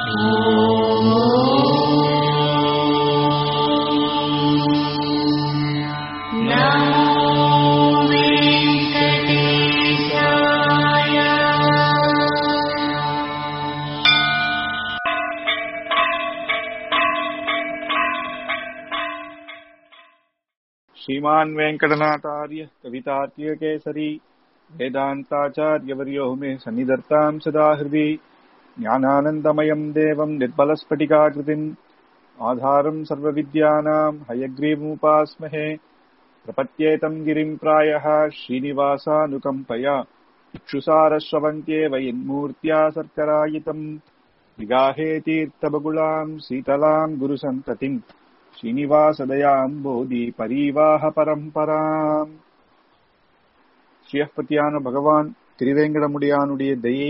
श्रीमान् वेङ्कटनाथार्य कवितार्कियकेसरी वेदान्ताचार्यवर्यो मे सन्निधत्ताम् सदा हृदि ज्ञानानन्दमयम् देवम् निर्मलस्फटिकाकृतिम् आधारम् सर्वविद्यानाम् हयग्रीवमुपास्महे प्रपद्येतम् गिरिम् प्रायः श्रीनिवासानुकम्पया इक्षुसारश्रवन्त्येव यन्मूर्त्या सर्करायितम् विगाहे तीर्थबगुलाम् शीतलाम् गुरुसन्ततिम् ஸ்ரீனிவாசதயாம்போதி பரிவாக பரம்பராம் ஸ்ரீயப்பத்தியான பகவான் திருவேங்கடமுடியானுடைய தயை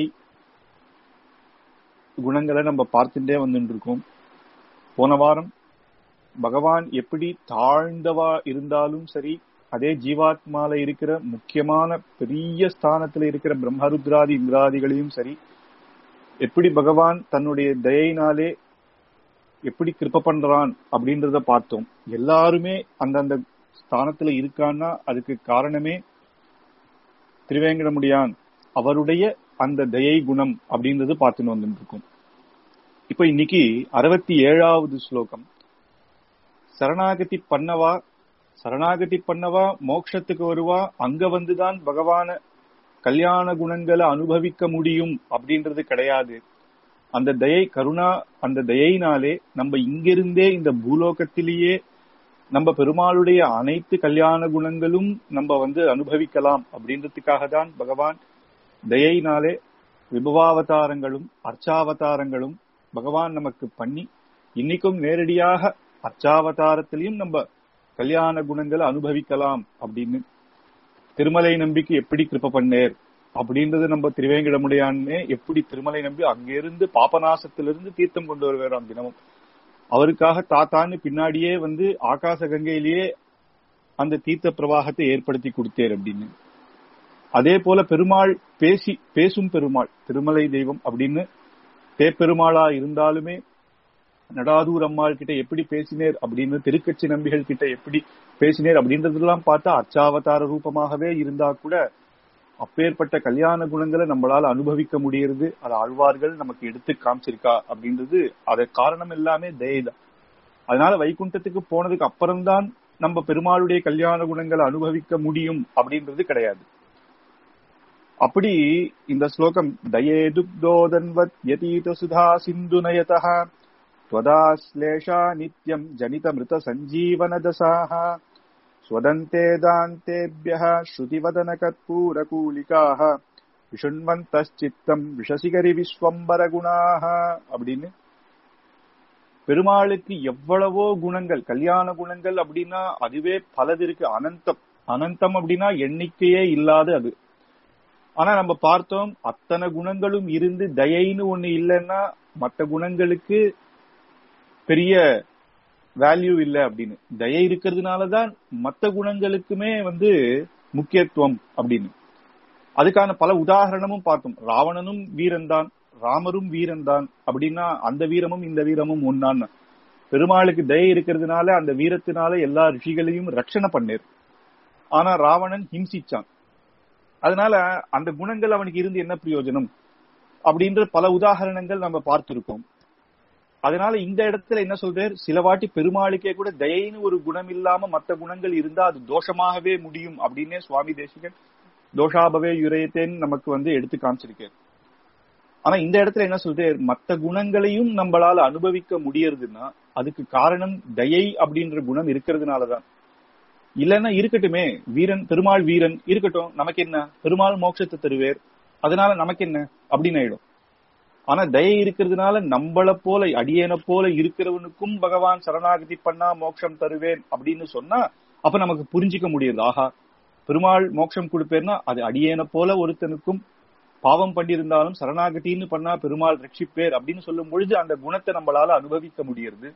குணங்களை நம்ம பார்த்துட்டே வந்துட்டு இருக்கோம் போன வாரம் பகவான் எப்படி தாழ்ந்தவா இருந்தாலும் சரி அதே ஜீவாத்மால இருக்கிற முக்கியமான பெரிய ஸ்தானத்துல இருக்கிற பிரம்மருத்ராதி இந்திராதிகளையும் சரி எப்படி பகவான் தன்னுடைய தயினாலே எப்படி கிருப்ப பண்றான் அப்படின்றத பார்த்தோம் எல்லாருமே அந்தந்த ஸ்தானத்துல இருக்கான்னா அதுக்கு காரணமே திருவேங்கடமுடியான் அவருடைய அந்த தயை குணம் அப்படின்றது பார்த்துன்னு வந்துட்டு இருக்கோம் இப்ப இன்னைக்கு அறுபத்தி ஏழாவது ஸ்லோகம் சரணாகதி பண்ணவா சரணாகதி பண்ணவா மோட்சத்துக்கு வருவா அங்க வந்துதான் பகவான கல்யாண குணங்களை அனுபவிக்க முடியும் அப்படின்றது கிடையாது அந்த தயை கருணா அந்த தயைனாலே நம்ம இங்கிருந்தே இந்த பூலோகத்திலேயே நம்ம பெருமாளுடைய அனைத்து கல்யாண குணங்களும் நம்ம வந்து அனுபவிக்கலாம் அப்படின்றதுக்காக தான் பகவான் தயைனாலே விபவாவதாரங்களும் அர்ச்சாவதாரங்களும் பகவான் நமக்கு பண்ணி இன்னைக்கும் நேரடியாக அர்ச்சாவதாரத்திலையும் நம்ம கல்யாண குணங்களை அனுபவிக்கலாம் அப்படின்னு திருமலை நம்பிக்கை எப்படி கிருப்ப பண்ணேர் அப்படின்றது நம்ம திருவேங்கடமுடையானே எப்படி திருமலை நம்பி அங்கிருந்து பாபநாசத்திலிருந்து தீர்த்தம் கொண்டு வருவாராம் தினமும் அவருக்காக தாத்தான்னு பின்னாடியே வந்து ஆகாச கங்கையிலேயே அந்த தீர்த்த பிரவாகத்தை ஏற்படுத்தி கொடுத்தேர் அப்படின்னு அதே போல பெருமாள் பேசி பேசும் பெருமாள் திருமலை தெய்வம் அப்படின்னு பேப்பெருமாளா இருந்தாலுமே நடாதூர் அம்மாள் கிட்ட எப்படி பேசினேர் அப்படின்னு திருக்கட்சி நம்பிகள் கிட்ட எப்படி பேசினேர் அப்படின்றதெல்லாம் பார்த்தா அச்சாவதார ரூபமாகவே இருந்தா கூட அப்பேற்பட்ட கல்யாண குணங்களை நம்மளால அனுபவிக்க முடியறது அது ஆழ்வார்கள் நமக்கு எடுத்து காமிச்சிருக்கா அப்படின்றது அத காரணம் எல்லாமே தயதான் அதனால வைகுண்டத்துக்கு போனதுக்கு அப்புறம்தான் நம்ம பெருமாளுடைய கல்யாண குணங்களை அனுபவிக்க முடியும் அப்படின்றது கிடையாது அப்படி இந்த ஸ்லோகம் தயே துக்தோதன்வத் யதீத சுதா சிந்து நயதா त्वदाश्लेषा नित्यम् जनितमृतसञ्जीवनदशाः स्वदन्ते दान्तेभ्यः श्रुतिवदनकत्पूरकूलिकाः விஷுண்வந்தச்சித்தம் விஷசிகரி விஸ்வம்பரகுணாக அப்படின்னு பெருமாளுக்கு எவ்வளவோ குணங்கள் கல்யாண குணங்கள் அப்படின்னா அதுவே பலது இருக்கு அனந்தம் அனந்தம் அப்படின்னா எண்ணிக்கையே இல்லாத அது ஆனா நம்ம பார்த்தோம் அத்தனை குணங்களும் இருந்து தயைன்னு ஒண்ணு இல்லைன்னா மற்ற குணங்களுக்கு பெரிய வேல்யூ இல்லை அப்படின்னு தயை இருக்கிறதுனாலதான் மற்ற குணங்களுக்குமே வந்து முக்கியத்துவம் அப்படின்னு அதுக்கான பல உதாரணமும் பார்த்தோம் ராவணனும் வீரன் தான் ராமரும் வீரன் தான் அப்படின்னா அந்த வீரமும் இந்த வீரமும் ஒன்னான்னு பெருமாளுக்கு தயை இருக்கிறதுனால அந்த வீரத்தினால எல்லா ரிஷிகளையும் ரட்சணை பண்ணேர் ஆனா ராவணன் ஹிம்சிச்சான் அதனால அந்த குணங்கள் அவனுக்கு இருந்து என்ன பிரயோஜனம் அப்படின்ற பல உதாரணங்கள் நம்ம பார்த்திருக்கோம் அதனால இந்த இடத்துல என்ன சொல்றார் சில வாட்டி பெருமாளுக்கே கூட தயைன்னு ஒரு குணம் இல்லாம மற்ற குணங்கள் இருந்தா அது தோஷமாகவே முடியும் அப்படின்னே சுவாமி தேசிகன் தோஷாபவே யுரையத்தேன்னு நமக்கு வந்து எடுத்து காமிச்சிருக்கார் ஆனா இந்த இடத்துல என்ன சொல்றார் மற்ற குணங்களையும் நம்மளால அனுபவிக்க முடியறதுன்னா அதுக்கு காரணம் தயை அப்படின்ற குணம் இருக்கிறதுனாலதான் இல்லைன்னா இருக்கட்டுமே வீரன் பெருமாள் வீரன் இருக்கட்டும் நமக்கு என்ன பெருமாள் மோட்சத்தை தருவேர் அதனால நமக்கு என்ன அப்படின்னு ஆயிடும் ஆனா தயை இருக்கிறதுனால நம்மள போல அடியேன போல இருக்கிறவனுக்கும் பகவான் சரணாகதி பண்ணா மோட்சம் தருவேன் அப்படின்னு சொன்னா அப்ப நமக்கு புரிஞ்சிக்க முடியுது ஆஹா பெருமாள் மோட்சம் கொடுப்பேர்னா அது அடியேன போல ஒருத்தனுக்கும் பாவம் பண்ணியிருந்தாலும் சரணாகத்தின்னு பண்ணா பெருமாள் ரட்சிப்பேர் அப்படின்னு சொல்லும் பொழுது அந்த குணத்தை நம்மளால அனுபவிக்க முடியுது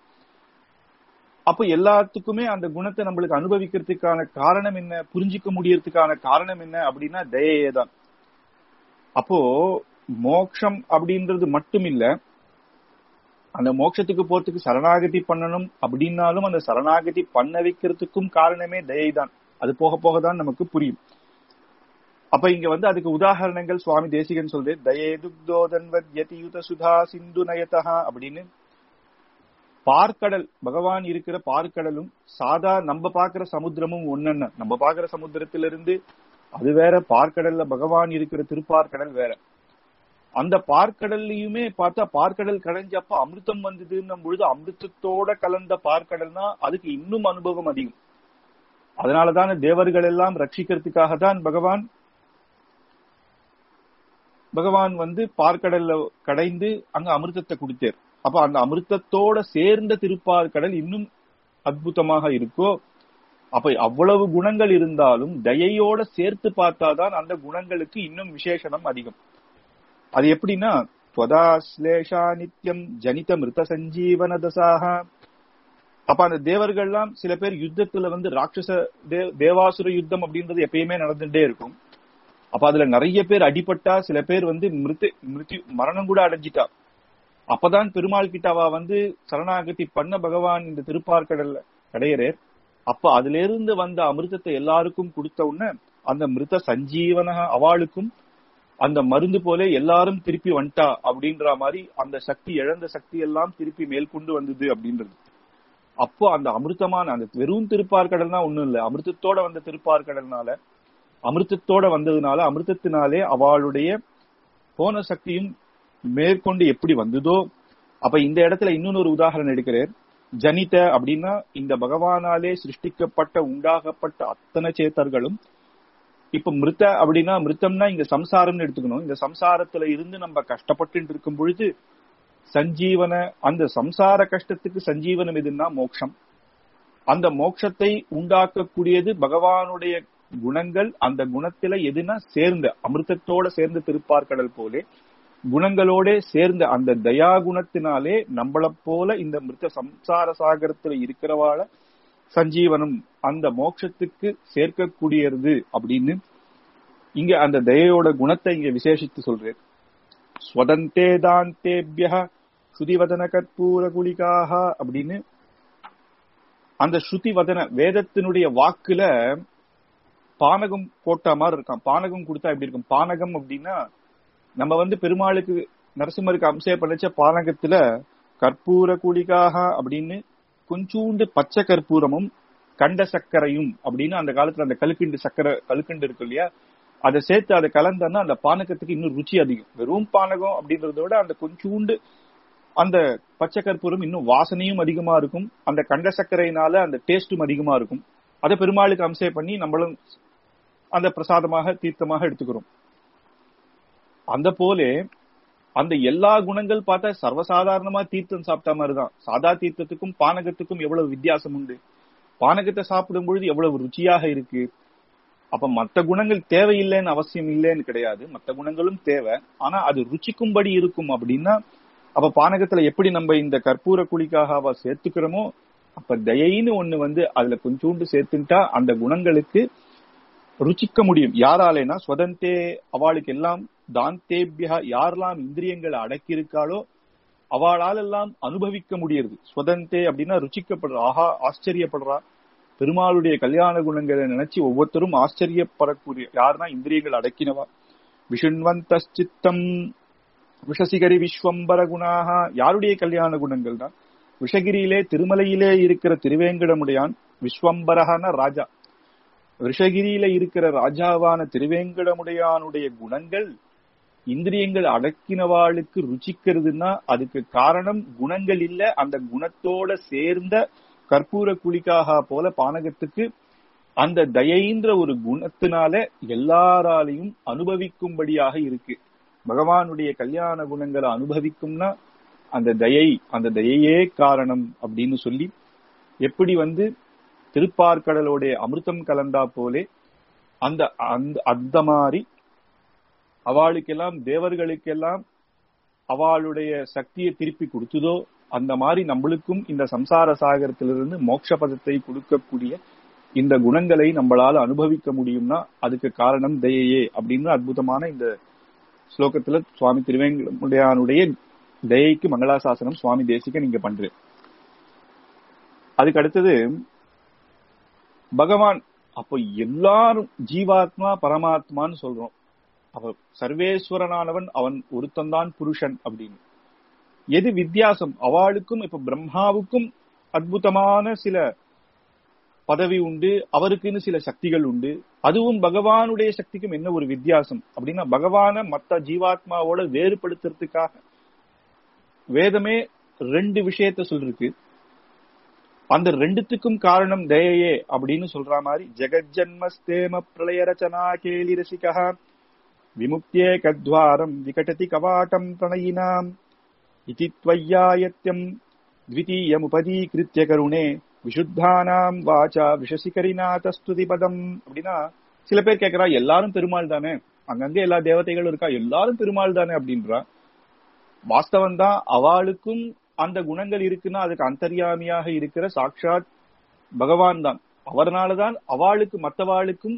அப்ப எல்லாத்துக்குமே அந்த குணத்தை நம்மளுக்கு அனுபவிக்கிறதுக்கான காரணம் என்ன புரிஞ்சிக்க முடியறதுக்கான காரணம் என்ன அப்படின்னா தயையே தான் அப்போ மோக்ஷம் அப்படின்றது மட்டும் இல்ல அந்த மோட்சத்துக்கு போறதுக்கு சரணாகதி பண்ணணும் அப்படின்னாலும் அந்த சரணாகதி பண்ண வைக்கிறதுக்கும் காரணமே தயை தான் அது போக போக தான் நமக்கு புரியும் அப்ப இங்க வந்து அதுக்கு உதாரணங்கள் சுவாமி தேசிகன் சொல்றது தயே துக்தோதன்வத் யதியுத சுதா சிந்து நயதா அப்படின்னு பார்க்கடல் பகவான் இருக்கிற பார்க்கடலும் சாதா நம்ம பாக்குற சமுத்திரமும் ஒன்னென்ன நம்ம பாக்குற சமுத்திரத்திலிருந்து அது வேற பார்க்கடல்ல பகவான் இருக்கிற திருப்பார்க்கடல் வேற அந்த பார்க்கடல்லையுமே பார்த்தா பார்க்கடல் கடைஞ்சப்ப அமிர்தம் வந்ததுன்னும் பொழுது அமிர்தத்தோட கலந்த பார்க்கடல்னா அதுக்கு இன்னும் அனுபவம் அதிகம் அதனாலதான் தேவர்கள் எல்லாம் ரட்சிக்கிறதுக்காக தான் பகவான் பகவான் வந்து பார்க்கடல்ல கடைந்து அங்க அமிர்தத்தை கொடுத்தார் அப்ப அந்த அமிர்தத்தோட சேர்ந்த திருப்பார்கடல் இன்னும் அற்புதமாக இருக்கோ அப்ப அவ்வளவு குணங்கள் இருந்தாலும் தயையோட சேர்த்து பார்த்தாதான் அந்த குணங்களுக்கு இன்னும் விசேஷனம் அதிகம் அது எப்படின்னா துவதாஸ்லேஷா நித்தியம் ஜனித மிருத சஞ்சீவன தசாக அப்ப அந்த தேவர்கள்லாம் சில பேர் யுத்தத்துல வந்து ராட்சச தேவாசுர யுத்தம் அப்படின்றது எப்பயுமே நடந்துட்டே இருக்கும் அப்ப அதுல நிறைய பேர் அடிபட்டா சில பேர் வந்து மிருத்து மிருத்யு மரணம் கூட அடைஞ்சிட்டா அப்பதான் பெருமாள் கிட்ட அவ வந்து சரணாகதி பண்ண பகவான் இந்த திருப்பார்கடல்ல கடையறேர் அப்ப அதுல இருந்து வந்த அமிர்தத்தை எல்லாருக்கும் கொடுத்த உடனே அந்த மிருத சஞ்சீவன அவளுக்கும் அந்த மருந்து போல எல்லாரும் திருப்பி வந்துட்டா அப்படின்ற மாதிரி அந்த சக்தி இழந்த சக்தி எல்லாம் திருப்பி மேற்கொண்டு வந்தது அப்படின்றது அப்போ அந்த அமிர்தமான அந்த வெறும் திருப்பார்கடல்னா ஒண்ணும் இல்ல அமிர்தத்தோட வந்த திருப்பார்கடல்னால அமிர்தத்தோட வந்ததுனால அமிர்தத்தினாலே அவளுடைய போன சக்தியும் மேற்கொண்டு எப்படி வந்ததோ அப்ப இந்த இடத்துல இன்னொன்னு ஒரு உதாரணம் எடுக்கிறேன் ஜனித அப்படின்னா இந்த பகவானாலே சிருஷ்டிக்கப்பட்ட உண்டாகப்பட்ட அத்தனை சேத்தர்களும் இப்ப மிருத்த அப்படின்னா மிருத்தம்னா இங்க சம்சாரம்னு எடுத்துக்கணும் இந்த சம்சாரத்துல இருந்து நம்ம கஷ்டப்பட்டு இருக்கும் பொழுது சஞ்சீவன அந்த சம்சார கஷ்டத்துக்கு சஞ்சீவனம் எதுன்னா மோட்சம் அந்த மோட்சத்தை உண்டாக்கக்கூடியது பகவானுடைய குணங்கள் அந்த குணத்துல எதுனா சேர்ந்த அமிர்தத்தோட சேர்ந்த திருப்பார்கடல் போலே குணங்களோட சேர்ந்த அந்த தயா குணத்தினாலே நம்மள போல இந்த மிருத்த சம்சார சாகரத்துல இருக்கிறவாள சஞ்சீவனம் அந்த மோட்சத்துக்கு சேர்க்கக்கூடியது அப்படின்னு இங்க அந்த தயையோட குணத்தை இங்க விசேஷித்து சொல்றேன் ஸ்வதந்தே தாந்தேபிய ஸ்ருதிவதன கற்பூர குலிகாக அப்படின்னு அந்த ஸ்ருதி வதன வேதத்தினுடைய வாக்குல பானகம் போட்ட மாதிரி இருக்கான் பானகம் கொடுத்தா எப்படி இருக்கும் பானகம் அப்படின்னா நம்ம வந்து பெருமாளுக்கு நரசிம்மருக்கு அம்சே பண்ணிச்ச பானகத்துல கற்பூர குளிகாக அப்படின்னு கொஞ்சூண்டு பச்சை கற்பூரமும் கண்ட சர்க்கரையும் அப்படின்னு அந்த காலத்துல அந்த கழுக்கிண்டு சக்கரை கழுக்கண்டு இருக்கு இல்லையா அதை சேர்த்து அதை கலந்தன்னா அந்த பானகத்துக்கு இன்னும் ருச்சி அதிகம் வெறும் பானகம் அப்படின்றத விட அந்த கொஞ்சூண்டு அந்த பச்சை கற்பூரம் இன்னும் வாசனையும் அதிகமா இருக்கும் அந்த கண்ட சர்க்கரையினால அந்த டேஸ்டும் அதிகமா இருக்கும் அதை பெருமாளுக்கு அம்சே பண்ணி நம்மளும் அந்த பிரசாதமாக தீர்த்தமாக எடுத்துக்கிறோம் அந்த போல அந்த எல்லா குணங்கள் பார்த்தா சர்வசாதாரணமா தீர்த்தம் சாப்பிட்ட மாதிரிதான் சாதா தீர்த்தத்துக்கும் பானகத்துக்கும் எவ்வளவு வித்தியாசம் உண்டு பானகத்தை சாப்பிடும் பொழுது எவ்வளவு ருச்சியாக இருக்கு அப்ப மத்த குணங்கள் தேவையில்லைன்னு அவசியம் இல்லைன்னு கிடையாது மத்த குணங்களும் தேவை ஆனா அது ருச்சிக்கும்படி இருக்கும் அப்படின்னா அப்ப பானகத்துல எப்படி நம்ம இந்த கற்பூர குழிக்காக அவ சேர்த்துக்கிறோமோ அப்ப தயைன்னு ஒண்ணு வந்து அதுல கொஞ்சோண்டு சேர்த்துட்டா அந்த குணங்களுக்கு ருச்சிக்க முடியும் யாராலேனா ஸ்வதந்தே அவளுக்கு எல்லாம் தாந்தேபியா யாரெல்லாம் இந்திரியங்களை அடக்கி இருக்காளோ அவளால் எல்லாம் அனுபவிக்க முடியுது ஸ்வதந்தே அப்படின்னா ருச்சிக்கப்படுறா ஆஹா ஆச்சரியப்படுறா பெருமாளுடைய கல்யாண குணங்களை நினைச்சு ஒவ்வொருத்தரும் ஆச்சரியப்படக்கூடிய யாருன்னா இந்திரியங்கள் அடக்கினவா விஷுண்வந்த சித்தம் விஷசிகரி விஸ்வம்பர குணாக யாருடைய கல்யாண குணங்கள் தான் விஷகிரியிலே திருமலையிலே இருக்கிற திருவேங்கடமுடையான் விஸ்வம்பரகான ராஜா ரிஷகிரியில இருக்கிற ராஜாவான திருவேங்கடமுடையானுடைய குணங்கள் இந்திரியங்கள் அடக்கினவாளுக்கு ருச்சிக்கிறதுன்னா அதுக்கு காரணம் குணங்கள் இல்ல அந்த குணத்தோட சேர்ந்த கற்பூர குளிக்காக போல பானகத்துக்கு அந்த தயைன்ற ஒரு குணத்தினால எல்லாராலையும் அனுபவிக்கும்படியாக இருக்கு பகவானுடைய கல்யாண குணங்களை அனுபவிக்கும்னா அந்த தயை அந்த தயையே காரணம் அப்படின்னு சொல்லி எப்படி வந்து திருப்பார்கடலோடைய அமிர்தம் கலந்தா போலே அந்த அந்த அந்த மாதிரி அவளுக்கெல்லாம் தேவர்களுக்கெல்லாம் அவளுடைய சக்தியை திருப்பி கொடுத்ததோ அந்த மாதிரி நம்மளுக்கும் இந்த சம்சார சாகரத்திலிருந்து மோட்ச பதத்தை கொடுக்கக்கூடிய இந்த குணங்களை நம்மளால அனுபவிக்க முடியும்னா அதுக்கு காரணம் தயையே அப்படின்னு அற்புதமான இந்த ஸ்லோகத்துல சுவாமி திருவேங்கடமுடையானுடைய தயைக்கு மங்களாசாசனம் சுவாமி தேசிக நீங்க பண்றேன் அதுக்கு அடுத்தது பகவான் அப்போ எல்லாரும் ஜீவாத்மா பரமாத்மான்னு சொல்றோம் அவ சர்வேஸ்வரனானவன் அவன் ஒருத்தந்தான் புருஷன் அப்படின்னு எது வித்தியாசம் அவளுக்கும் இப்ப பிரம்மாவுக்கும் அற்புதமான சில பதவி உண்டு அவருக்குன்னு சில சக்திகள் உண்டு அதுவும் பகவானுடைய சக்திக்கும் என்ன ஒரு வித்தியாசம் அப்படின்னா பகவான மத்த ஜீவாத்மாவோட வேறுபடுத்துறதுக்காக வேதமே ரெண்டு விஷயத்த சொல்லிருக்கு அந்த ரெண்டுத்துக்கும் காரணம் தயையே அப்படின்னு சொல்ற மாதிரி ஜெகஜன்மஸ்தேம பிரளய ரச்சனா கேலி ரசிகா விமுக்தியே கத்வாரம் விகடதி கவாட்டம் பிரணயினாம் இதி त्वय्यायत्यम् द्वितीयमुपदीकृत्य கருணே விஷுத்தானாம் வாச்சா விஷசிகரிநாதஸ்துதி பதம் அப்படின்னா சில பேர் கேக்குறா எல்லாரும் பெருமாள் தானே அங்கங்க எல்லா தேவதைகளும் இருக்கா எல்லாரும் பெருமாள் தானே அப்படின்றா வாஸ்தவம் தான் அவளுக்கும் அந்த குணங்கள் இருக்குன்னா அதுக்கு அந்தர்யாமியாக இருக்கிற சாட்சாத் பகவான் தான் அவர்னாலதான் அவளுக்கு மற்றவாளுக்கும்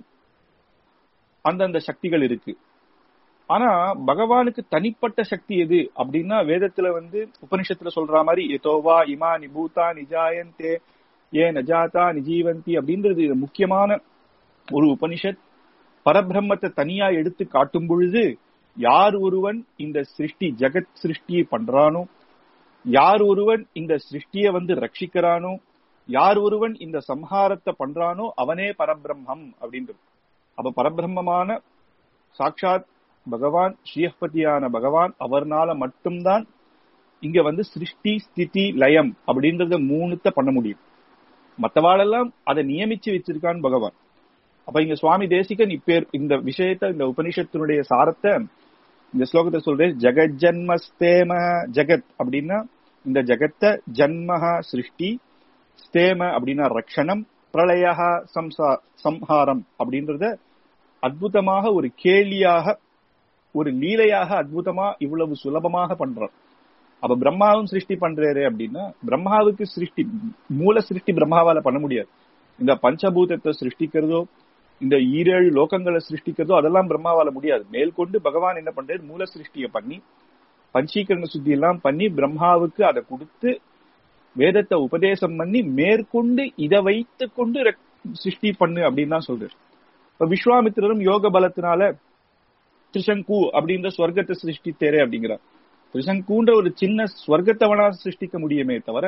அந்தந்த சக்திகள் இருக்கு ஆனா பகவானுக்கு தனிப்பட்ட சக்தி எது அப்படின்னா வேதத்துல வந்து உபனிஷத்துல சொல்ற மாதிரி எதோவா இமா நிபூதா நிஜாயந்தே ஏ நஜாதா நிஜீவந்தி அப்படின்றது முக்கியமான ஒரு உபனிஷத் பரபிரம்மத்தை தனியா எடுத்து காட்டும் பொழுது யார் ஒருவன் இந்த சிருஷ்டி ஜெகத் சிருஷ்டியை பண்றானோ யார் ஒருவன் இந்த சிருஷ்டிய வந்து ரட்சிக்கிறானோ யார் ஒருவன் இந்த சம்ஹாரத்தை பண்றானோ அவனே பரபிரம்மம் அப்படின்றது அப்ப பரபிரம்மமான சாட்சாத் பகவான் ஸ்ரீஹபதியான பகவான் அவர்னால மட்டும்தான் இங்க வந்து சிருஷ்டி ஸ்திதி லயம் அப்படின்றத மூணுத்த பண்ண முடியும் மத்தவாளெல்லாம் அதை நியமிச்சு வச்சிருக்கான் பகவான் அப்ப இங்க சுவாமி தேசிகன் இப்பேர் இந்த விஷயத்த இந்த உபனிஷத்தினுடைய சாரத்தை இந்த ஸ்லோகத்தை சொல்றேன் ஜெகத் ஜன்மஸ்தேம ஜெகத் அப்படின்னா இந்த ஜெகத்த ஜன்மஹ சிருஷ்டி ஸ்தேம அப்படின்னா ரக்ஷணம் பிரளய சம்சா சம்ஹாரம் அப்படின்றத அற்புதமாக ஒரு கேலியாக ஒரு லீலையாக அற்புதமா இவ்வளவு சுலபமாக பண்றார் அப்ப பிரம்மாவும் சிருஷ்டி பண்றாரு அப்படின்னா பிரம்மாவுக்கு சிருஷ்டி மூல சிருஷ்டி பிரம்மாவால பண்ண முடியாது இந்த பஞ்சபூதத்தை சிருஷ்டிக்கிறதோ இந்த ஈரேழு லோகங்களை சிருஷ்டிக்கிறதோ அதெல்லாம் பிரம்மாவால முடியாது மேற்கொண்டு பகவான் என்ன பண்றாரு மூல சிருஷ்டிய பண்ணி பஞ்சீகரண சுத்தி எல்லாம் பண்ணி பிரம்மாவுக்கு அதை கொடுத்து வேதத்தை உபதேசம் பண்ணி மேற்கொண்டு இதை வைத்து கொண்டு சிருஷ்டி பண்ணு அப்படின்னு தான் சொல்றாரு இப்ப விஸ்வாமித்திரரும் யோக பலத்தினால திரிசங்கு அப்படின்ற ஸ்வர்க்கத்தை சிருஷ்டித்தேரே அப்படிங்கிறார் திரிசங்குன்ற ஒரு சின்ன ஸ்வர்க்கத்தை வேணா சிருஷ்டிக்க முடியுமே தவிர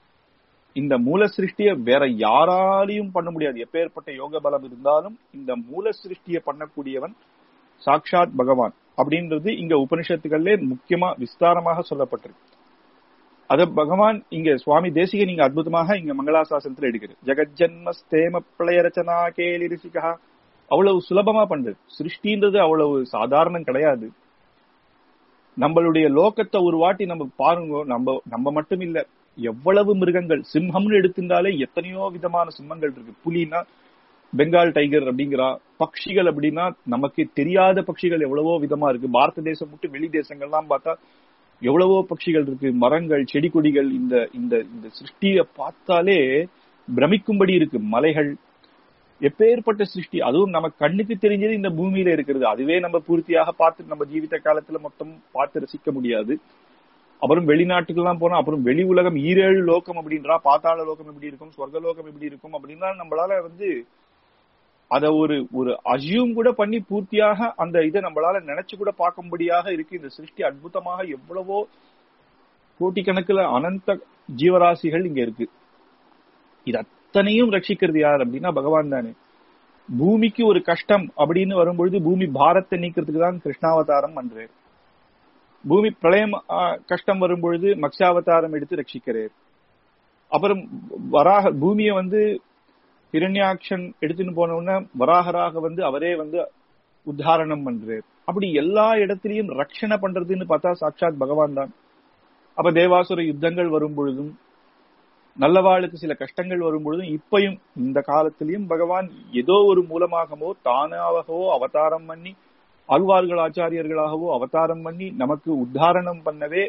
இந்த மூல சிருஷ்டிய வேற யாராலையும் பண்ண முடியாது எப்பேற்பட்ட யோக பலம் இருந்தாலும் இந்த மூல சிருஷ்டிய பண்ணக்கூடியவன் சாக்ஷாத் பகவான் அப்படின்றது இங்க உபனிஷத்துக்கள்லே முக்கியமா விஸ்தாரமாக சொல்லப்பட்டிருக்கு அத பகவான் இங்க சுவாமி தேசிக நீங்க அற்புதமாக இங்க மங்களாசாசனத்துல எடுக்கிறது ஜெகஜன்ம ஸ்தேம பிரளய ரச்சனா கேலி ரிசிகா அவ்வளவு சுலபமா பண்றது சிருஷ்டின்றது அவ்வளவு சாதாரணம் கிடையாது நம்மளுடைய லோக்கத்தை ஒரு வாட்டி நம்ம பாருங்க நம்ம நம்ம மட்டும் இல்ல எவ்வளவு மிருகங்கள் சிம்மம்னு எடுத்திருந்தாலே எத்தனையோ விதமான சிம்மங்கள் இருக்கு புலினா பெங்கால் டைகர் அப்படிங்கிறா பட்சிகள் அப்படின்னா நமக்கு தெரியாத பட்சிகள் எவ்வளவோ விதமா இருக்கு பாரத தேசம் விட்டு வெளி தேசங்கள்லாம் பார்த்தா எவ்வளவோ பட்சிகள் இருக்கு மரங்கள் செடி கொடிகள் இந்த இந்த இந்த சிருஷ்டிய பார்த்தாலே பிரமிக்கும்படி இருக்கு மலைகள் எப்பேற்பட்ட சிருஷ்டி அதுவும் நம்ம கண்ணுக்கு தெரிஞ்சது இந்த பூமியில இருக்கிறது அதுவே நம்ம பூர்த்தியாக பார்த்து நம்ம ஜீவித காலத்துல மொத்தம் பார்த்து ரசிக்க முடியாது அப்புறம் வெளிநாட்டுக்கெல்லாம் போனா அப்புறம் வெளி உலகம் ஈரேழு லோகம் அப்படின்றா பாத்தாள லோகம் எப்படி இருக்கும் சொர்க்க லோகம் எப்படி இருக்கும் அப்படின்னா நம்மளால வந்து அத ஒரு ஒரு அசியூம் கூட பண்ணி பூர்த்தியாக அந்த இதை நம்மளால நினைச்சு கூட பார்க்கும்படியாக இருக்கு இந்த சிருஷ்டி அற்புதமாக எவ்வளவோ கோட்டிக்கணக்கில் அனந்த ஜீவராசிகள் இங்க இருக்கு இது அத்தனையும் ரட்சிக்கிறது யார் அப்படின்னா பகவான் தானே பூமிக்கு ஒரு கஷ்டம் அப்படின்னு வரும்பொழுது பூமி பாரத்தை நீக்கிறதுக்கு தான் கிருஷ்ணாவதாரம் பண்றாரு பூமி பிரளயம் கஷ்டம் வரும்பொழுது மக்ஷாவதாரம் எடுத்து ரட்சிக்கிறார் அப்புறம் வராக பூமியை வந்து ஹிரண்யாக்ஷன் எடுத்துன்னு போனோம்னா வராகராக வந்து அவரே வந்து உத்தாரணம் பண்றார் அப்படி எல்லா இடத்திலையும் ரட்சணை பண்றதுன்னு பார்த்தா சாட்சாத் பகவான் தான் அப்ப தேவாசுர யுத்தங்கள் வரும் பொழுதும் நல்லவாளுக்கு சில கஷ்டங்கள் வரும் பொழுதும் இப்பயும் இந்த காலத்திலையும் பகவான் ஏதோ ஒரு மூலமாகவோ தானாகவோ அவதாரம் பண்ணி ஆழ்வார்கள் ஆச்சாரியர்களாகவோ அவதாரம் பண்ணி நமக்கு உத்தாரணம் பண்ணவே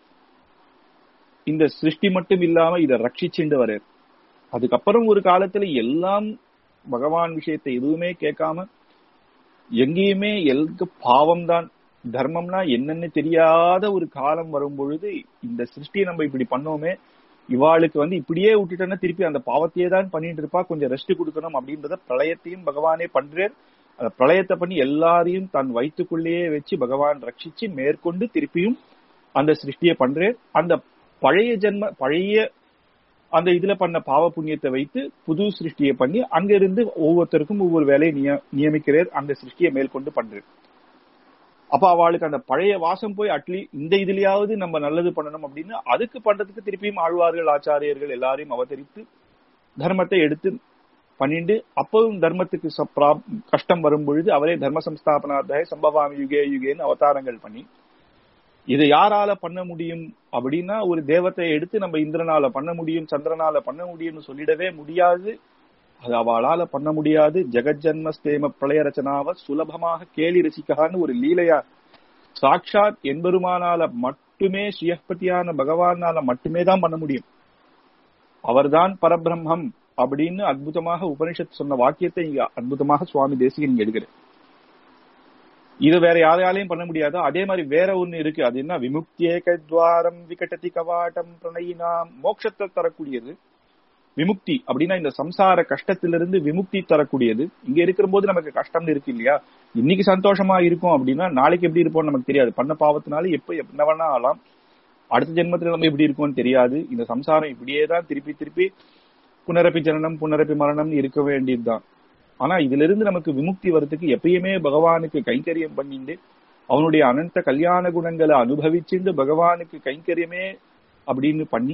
இந்த சிருஷ்டி மட்டும் இல்லாம இதை ரட்சிச்சுண்டு வர அதுக்கப்புறம் ஒரு காலத்துல எல்லாம் பகவான் விஷயத்தை எதுவுமே கேட்காம எங்கேயுமே எல்கு பாவம் தான் தர்மம்னா என்னன்னு தெரியாத ஒரு காலம் வரும் பொழுது இந்த சிருஷ்டியை நம்ம இப்படி பண்ணோமே இவாளுக்கு வந்து இப்படியே விட்டுட்டோன்னா திருப்பி அந்த பாவத்தையே தான் பண்ணிட்டு இருப்பா கொஞ்சம் ரெஸ்ட் கொடுக்கணும் அப்படின்றத பிரளயத்தையும் பகவானே பண்றார் அந்த பிரளயத்தை பண்ணி எல்லாரையும் தன் வயிற்றுக்குள்ளேயே வச்சு பகவான் ரட்சிச்சு மேற்கொண்டு திருப்பியும் அந்த சிருஷ்டியை பண்றார் அந்த பழைய ஜென்ம பழைய அந்த இதுல பண்ண பாவ புண்ணியத்தை வைத்து புது சிருஷ்டியை பண்ணி அங்க இருந்து ஒவ்வொருத்தருக்கும் ஒவ்வொரு வேலையை நிய- நியமிக்கிறார் அந்த சிருஷ்டியை மேற்கொண்டு பண்றார் அப்ப அவளுக்கு அந்த பழைய வாசம் போய் அட்லி இந்த இதுலயாவது நம்ம நல்லது பண்ணணும் அப்படின்னு அதுக்கு பண்றதுக்கு திருப்பியும் ஆழ்வார்கள் ஆச்சாரியர்கள் எல்லாரையும் அவதரித்து தர்மத்தை எடுத்து பண்ணிண்டு அப்பவும் தர்மத்துக்கு ச- பிரா- கஷ்டம் வரும் பொழுது அவரே தர்ம சம்ஸ்தாபனார்த்தாய சம்பவாமி யுகே யுகேன்னு அவதாரங்கள் பண்ணி இதை யாரால பண்ண முடியும் அப்படின்னா ஒரு தேவத்தை எடுத்து நம்ம இந்திரனால பண்ண முடியும் சந்திரனால பண்ண முடியும்னு சொல்லிடவே முடியாது அது அவளால பண்ண முடியாது ஜெகஜன்மஸ்தேம பிரளய ரச்சனாவ சுலபமாக கேலி ரசிக்கான்னு ஒரு லீலையா சாட்சாத் என்பெருமானால மட்டுமே ஸ்ரீயப்பதியான பகவானால மட்டுமே தான் பண்ண முடியும் அவர்தான் பரபிரம்மம் அப்படின்னு அற்புதமாக உபனிஷத் சொன்ன வாக்கியத்தை இங்க அற்புதமாக சுவாமி தேசிகன் இங்க எடுக்கிறார் இது வேற யாரையாலையும் பண்ண முடியாது அதே மாதிரி வேற ஒண்ணு இருக்கு அது என்ன விமுக்தியேக துவாரம் விகடதி கவாட்டம் பிரணயினாம் மோட்சத்தை தரக்கூடியது விமுக்தி அப்படின்னா இந்த சம்சார கஷ்டத்திலிருந்து விமுக்தி தரக்கூடியது இங்க இருக்கிற போது நமக்கு கஷ்டம்னு இருக்கு இல்லையா இன்னைக்கு சந்தோஷமா இருக்கும் அப்படின்னா நாளைக்கு எப்படி இருப்போம்னு நமக்கு தெரியாது பண்ண பாவத்தினால எப்ப என்ன வேணா ஆகலாம் அடுத்த ஜென்மத்துல நம்ம எப்படி இருக்கும்னு தெரியாது இந்த சம்சாரம் இப்படியே தான் திருப்பி திருப்பி புனரப்பி ஜனனம் புனரப்பி மரணம் இருக்க வேண்டியதுதான் ஆனா இதுல இருந்து நமக்கு விமுக்தி வர்றதுக்கு எப்பயுமே பகவானுக்கு கைங்கரியம் பண்ணிண்டு அவனுடைய அனந்த கல்யாண குணங்களை அனுபவிச்சுண்டு பகவானுக்கு கைங்கரியமே அப்படின்னு பண்ணி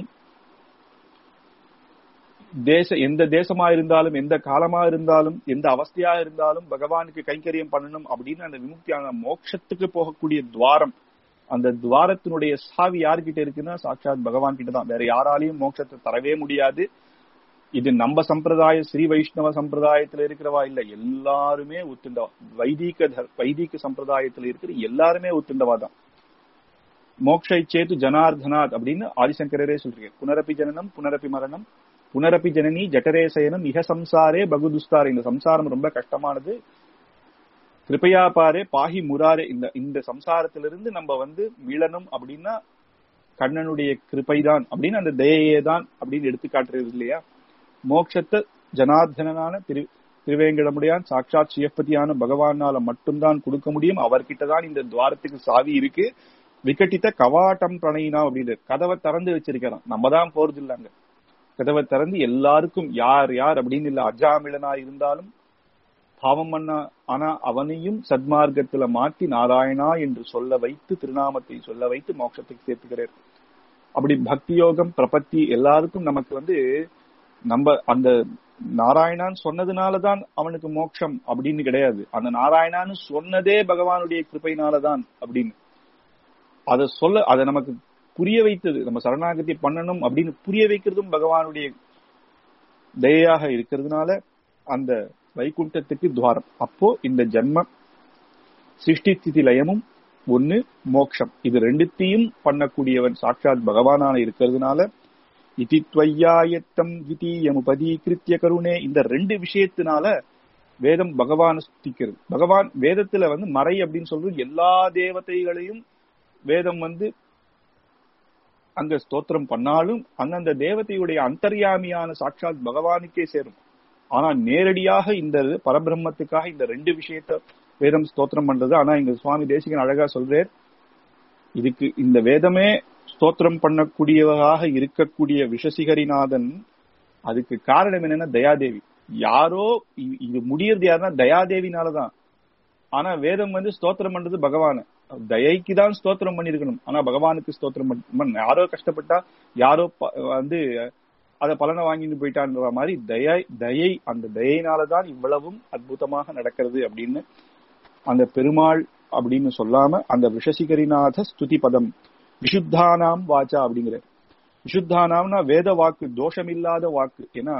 தேச எந்த தேசமா இருந்தாலும் எந்த காலமா இருந்தாலும் எந்த அவஸ்தையா இருந்தாலும் பகவானுக்கு கைங்கரியம் பண்ணணும் அப்படின்னு அந்த விமுக்தியான மோட்சத்துக்கு போகக்கூடிய துவாரம் அந்த துவாரத்தினுடைய சாவி யார்கிட்ட இருக்குன்னா சாட்சாத் பகவான் கிட்ட தான் வேற யாராலையும் மோட்சத்தை தரவே முடியாது இது நம்ம சம்பிரதாய ஸ்ரீ வைஷ்ணவ சம்பிரதாயத்துல இருக்கிறவா இல்ல எல்லாருமே ஒத்துண்டவா வைதிக தர்- வைதிக சம்பிரதாயத்துல இருக்கிற எல்லாருமே ஒத்துண்டவா தான் மோக்ஷை சேத்து ஜனார்தனாத் அப்படின்னு ஆதிசங்கரரே சொல்றீங்க புனரப்பி ஜனனம் புனரப்பி மரணம் புனரப்பி ஜனனி ஜட்டரே சயனம் இக சம்சாரே பகுதுஸ்தாரே இந்த சம்சாரம் ரொம்ப கஷ்டமானது கிருபையா பாரே பாஹி முராரே இந்த இந்த சம்சாரத்திலிருந்து நம்ம வந்து மீளணும் அப்படின்னா கண்ணனுடைய கிருபைதான் அப்படின்னு அந்த தயையே தான் அப்படின்னு எடுத்து காட்டுறது இல்லையா மோட்சத்தை ஜனார்தனனான திரு திருவேங்கடமுடையான் சாட்சாத் சிவப்பதியான பகவானால மட்டும்தான் கொடுக்க முடியும் அவர்கிட்ட தான் இந்த துவாரத்துக்கு சாவி இருக்கு விக்கட்டித்த கவாட்டம் பிரணயினா அப்படின்னு கதவை திறந்து வச்சிருக்கிறான் நம்ம தான் போறது இல்லைங்க கதவை திறந்து எல்லாருக்கும் யார் யார் அப்படின்னு இல்ல அஜாமிழனா இருந்தாலும் பாவம் பண்ணா ஆனா அவனையும் சத்மார்க்கத்துல மாற்றி நாராயணா என்று சொல்ல வைத்து திருநாமத்தை சொல்ல வைத்து மோட்சத்துக்கு சேர்த்துக்கிறார் அப்படி பக்தி யோகம் பிரபத்தி எல்லாருக்கும் நமக்கு வந்து நம்ம அந்த நாராயணான்னு சொன்னதுனாலதான் அவனுக்கு மோட்சம் அப்படின்னு கிடையாது அந்த நாராயணான்னு சொன்னதே பகவானுடைய கிருபையினாலதான் அப்படின்னு அதை சொல்ல அதை நமக்கு புரிய வைத்தது நம்ம சரணாகதி பண்ணணும் அப்படின்னு புரிய வைக்கிறதும் பகவானுடைய தயையாக இருக்கிறதுனால அந்த வைகுண்டத்துக்கு துவாரம் அப்போ இந்த ஜன்ம சிருஷ்டி ஸ்திதி லயமும் ஒண்ணு மோக்ஷம் இது ரெண்டுத்தையும் பண்ணக்கூடியவன் சாட்சாத் பகவானான இருக்கிறதுனால இதி துவையாயத்தம் விதீயமுபதீகிருத்திய கருணே இந்த ரெண்டு விஷயத்தினால வேதம் பகவான் ஸ்திக்கிறது பகவான் வேதத்துல வந்து மறை அப்படின்னு சொல்றது எல்லா தேவதைகளையும் வேதம் வந்து அங்க ஸ்தோத்திரம் பண்ணாலும் அந்தந்த தேவதையுடைய அந்தர்யாமியான சாட்சாத் பகவானுக்கே சேரும் ஆனா நேரடியாக இந்த பரபிரம்மத்துக்காக இந்த ரெண்டு விஷயத்த வேதம் ஸ்தோத்திரம் பண்றது ஆனா இங்க சுவாமி தேசிகன் அழகா சொல்றார் இதுக்கு இந்த வேதமே ஸ்தோத்திரம் பண்ணக்கூடியவராக இருக்கக்கூடிய விஷசிகரிநாதன் அதுக்கு காரணம் என்னன்னா தயாதேவி யாரோ இ- இது முடியறது யாருன்னா தயாதேவினாலதான் ஆனா வேதம் வந்து ஸ்தோத்திரம் பண்றது பகவான் தயைக்கு தான் ஸ்தோத்திரம் பண்ணிருக்கணும் ஆனா பகவானுக்கு ஸ்தோத்திரம் பண்ண யாரோ கஷ்டப்பட்டா யாரோ ப- வந்து அத பலனை வாங்கிட்டு போயிட்டான்ற மாதிரி தயை தயை அந்த தயையினாலதான் இவ்வளவும் அற்புதமாக நடக்கிறது அப்படின்னு அந்த பெருமாள் அப்படின்னு சொல்லாம அந்த விஷசிகரிநாத ஸ்துதி பதம் விஷுத்தானாம் வாச்சா அப்படிங்கிற விஷுத்தானாம்னா வேத வாக்கு தோஷமில்லாத வாக்கு ஏன்னா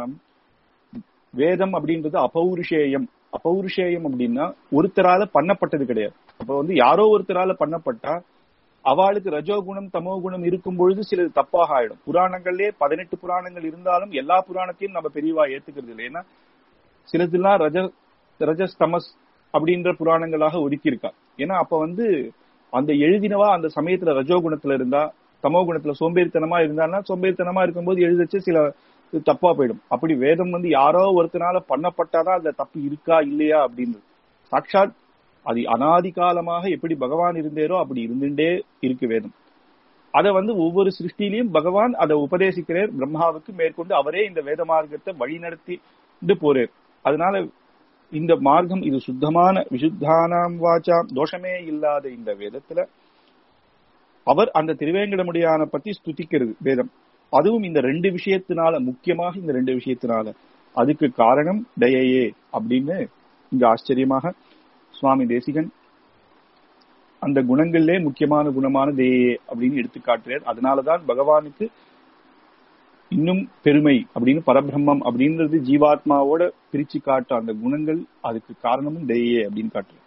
வேதம் அப்படின்றது அபௌருஷேயம் அபௌருஷேயம் அப்படின்னா ஒருத்தரால பண்ணப்பட்டது கிடையாது அப்ப வந்து யாரோ ஒருத்தரால பண்ணப்பட்டா அவளுக்கு ரஜோகுணம் தமோ குணம் இருக்கும் பொழுது சிலது தப்பாக ஆயிடும் புராணங்கள்லயே பதினெட்டு புராணங்கள் இருந்தாலும் எல்லா புராணத்தையும் நம்ம பெரியவா ஏத்துக்கிறது இல்லை ஏன்னா சிலதெல்லாம் ரஜ ரஜஸ் தமஸ் அப்படின்ற புராணங்களாக ஒதுக்கி இருக்கா ஏன்னா அப்ப வந்து அந்த எழுதினவா அந்த சமயத்துல ரஜோகுணத்துல இருந்தா தமோ குணத்துல சோம்பேறித்தனமா இருந்தான்னா சோம்பேறித்தனமா இருக்கும்போது எழுதிச்சு சில தப்பா போயிடும் அப்படி வேதம் வந்து யாரோ ஒருத்தனால பண்ணப்பட்டாதான் அந்த தப்பு இருக்கா இல்லையா அப்படின்னு சாட்சாத் அது அனாதி காலமாக எப்படி பகவான் இருந்தேரோ அப்படி இருந்துட்டே இருக்கு வேதம் அத வந்து ஒவ்வொரு சிருஷ்டிலையும் பகவான் அதை உபதேசிக்கிறார் பிரம்மாவுக்கு மேற்கொண்டு அவரே இந்த வேத மார்க்கத்தை வழி நடத்திட்டு போறார் அதனால இந்த மார்க்கம் இது சுத்தமான விசுத்தானாம் வாச்சா தோஷமே இல்லாத இந்த வேதத்துல அவர் அந்த திருவேங்கடமுடியான பத்தி ஸ்துதிக்கிறது வேதம் அதுவும் இந்த ரெண்டு விஷயத்தினால முக்கியமாக இந்த ரெண்டு விஷயத்தினால அதுக்கு காரணம் தயையே அப்படின்னு இங்க ஆச்சரியமாக சுவாமி தேசிகன் அந்த குணங்கள்லே முக்கியமான குணமான தேயே அப்படின்னு எடுத்து காட்டுறார் அதனாலதான் பகவானுக்கு இன்னும் பெருமை அப்படின்னு பரபிரம்மம் அப்படின்றது ஜீவாத்மாவோட பிரிச்சு காட்ட அந்த குணங்கள் அதுக்கு காரணமும் தேயே அப்படின்னு காட்டுற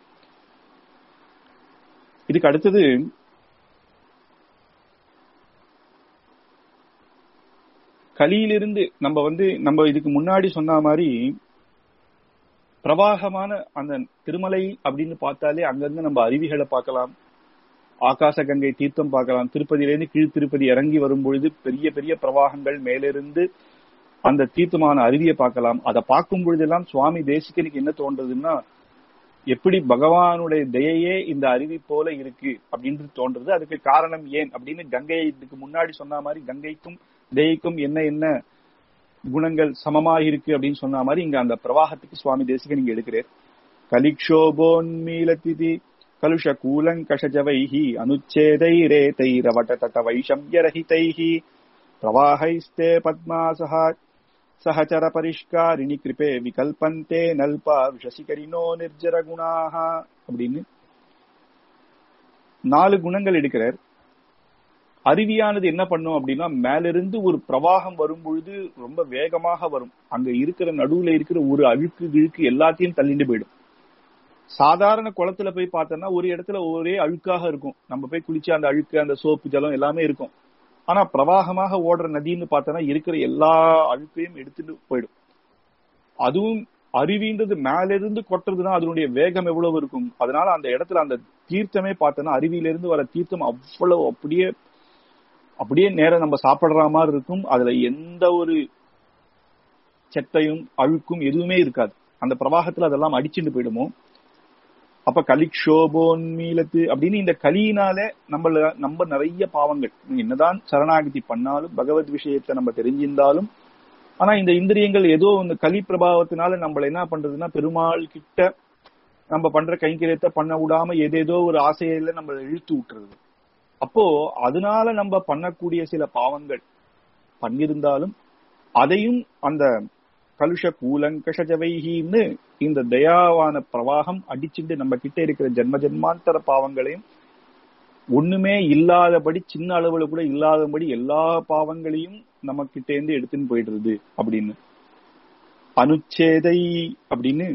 இதுக்கு அடுத்தது கலியிலிருந்து நம்ம வந்து நம்ம இதுக்கு முன்னாடி சொன்ன மாதிரி பிரவாகமான அந்த திருமலை அப்படின்னு பார்த்தாலே அங்கிருந்து நம்ம அருவிகளை பார்க்கலாம் ஆகாச கங்கை தீர்த்தம் பார்க்கலாம் திருப்பதியிலேருந்து கீழ் திருப்பதி இறங்கி வரும்பொழுது பெரிய பெரிய பிரவாகங்கள் மேலிருந்து அந்த தீர்த்தமான அருவியை பார்க்கலாம் அதை பார்க்கும் பொழுதெல்லாம் சுவாமி தேசிகனுக்கு என்ன தோன்றதுன்னா எப்படி பகவானுடைய தயையே இந்த அருவி போல இருக்கு அப்படின்றது தோன்றது அதுக்கு காரணம் ஏன் அப்படின்னு கங்கை இதுக்கு முன்னாடி சொன்ன மாதிரி கங்கைக்கும் தயைக்கும் என்ன என்ன குணங்கள் சமமாக இருக்கு அப்படின்னு சொன்ன மாதிரி இங்க அந்த பிரவாகத்துக்கு சுவாமி தேசிகன் இங்க எடுக்கிறார் கலிக்ஷோபோன்மீலதிதி கலுஷ கூலங்கஷஜவைஹி அனுச்சேதைரேதைரவட்டதட வைஷம்யரஹிதைஹி பிரவாகைஸ்தே பத்மாசஹா சஹச்சர பரிஷ்காரிணி கிருபே விகல்பந்தே நல்பா விஷசிகரினோ நிர்ஜர குணாக அப்படின்னு நாலு குணங்கள் எடுக்கிறார் அருவியானது என்ன பண்ணும் அப்படின்னா மேலிருந்து ஒரு பிரவாகம் வரும் பொழுது ரொம்ப வேகமாக வரும் அங்க இருக்கிற நடுவுல இருக்கிற ஒரு அழுக்கு கிழுக்கு எல்லாத்தையும் தள்ளிட்டு போயிடும் சாதாரண குளத்துல போய் பார்த்தோம்னா ஒரு இடத்துல ஒரே அழுக்காக இருக்கும் நம்ம போய் குளிச்சு அந்த அழுக்கு அந்த சோப்பு ஜலம் எல்லாமே இருக்கும் ஆனா பிரவாகமாக ஓடுற நதின்னு பார்த்தோம்னா இருக்கிற எல்லா அழுக்கையும் எடுத்துட்டு போயிடும் அதுவும் அருவின்றது மேலிருந்து கொட்டுறதுன்னா அதனுடைய வேகம் எவ்வளவு இருக்கும் அதனால அந்த இடத்துல அந்த தீர்த்தமே பார்த்தோம்னா அருவியிலிருந்து வர தீர்த்தம் அவ்வளவு அப்படியே அப்படியே நேரம் நம்ம சாப்பிடுற மாதிரி இருக்கும் அதுல எந்த ஒரு செத்தையும் அழுக்கும் எதுவுமே இருக்காது அந்த பிரவாகத்துல அதெல்லாம் அடிச்சுட்டு போயிடுமோ அப்ப கலிக்ஷோபோன்மீலத்து அப்படின்னு இந்த கலியினாலே நம்மள நம்ம நிறைய பாவங்கள் என்னதான் சரணாகதி பண்ணாலும் பகவத் விஷயத்தை நம்ம தெரிஞ்சிருந்தாலும் ஆனா இந்த இந்திரியங்கள் ஏதோ இந்த கலி பிரபாவத்தினால நம்மள என்ன பண்றதுன்னா பெருமாள் கிட்ட நம்ம பண்ற கைங்கரியத்தை பண்ண விடாம ஏதேதோ ஒரு ஆசையில நம்ம இழுத்து விட்டுறது அப்போ அதனால நம்ம பண்ணக்கூடிய சில பாவங்கள் பண்ணிருந்தாலும் அதையும் அந்த கலுஷ கூலங்கஷஜவைகின்னு இந்த தயாவான பிரவாகம் அடிச்சுட்டு நம்ம கிட்ட இருக்கிற ஜென்ம ஜென்மாந்தர பாவங்களையும் ஒண்ணுமே இல்லாதபடி சின்ன அளவுல கூட இல்லாதபடி எல்லா பாவங்களையும் நம்ம கிட்ட இருந்து எடுத்துன்னு போயிடுறது அப்படின்னு அனுச்சேதை அப்படின்னு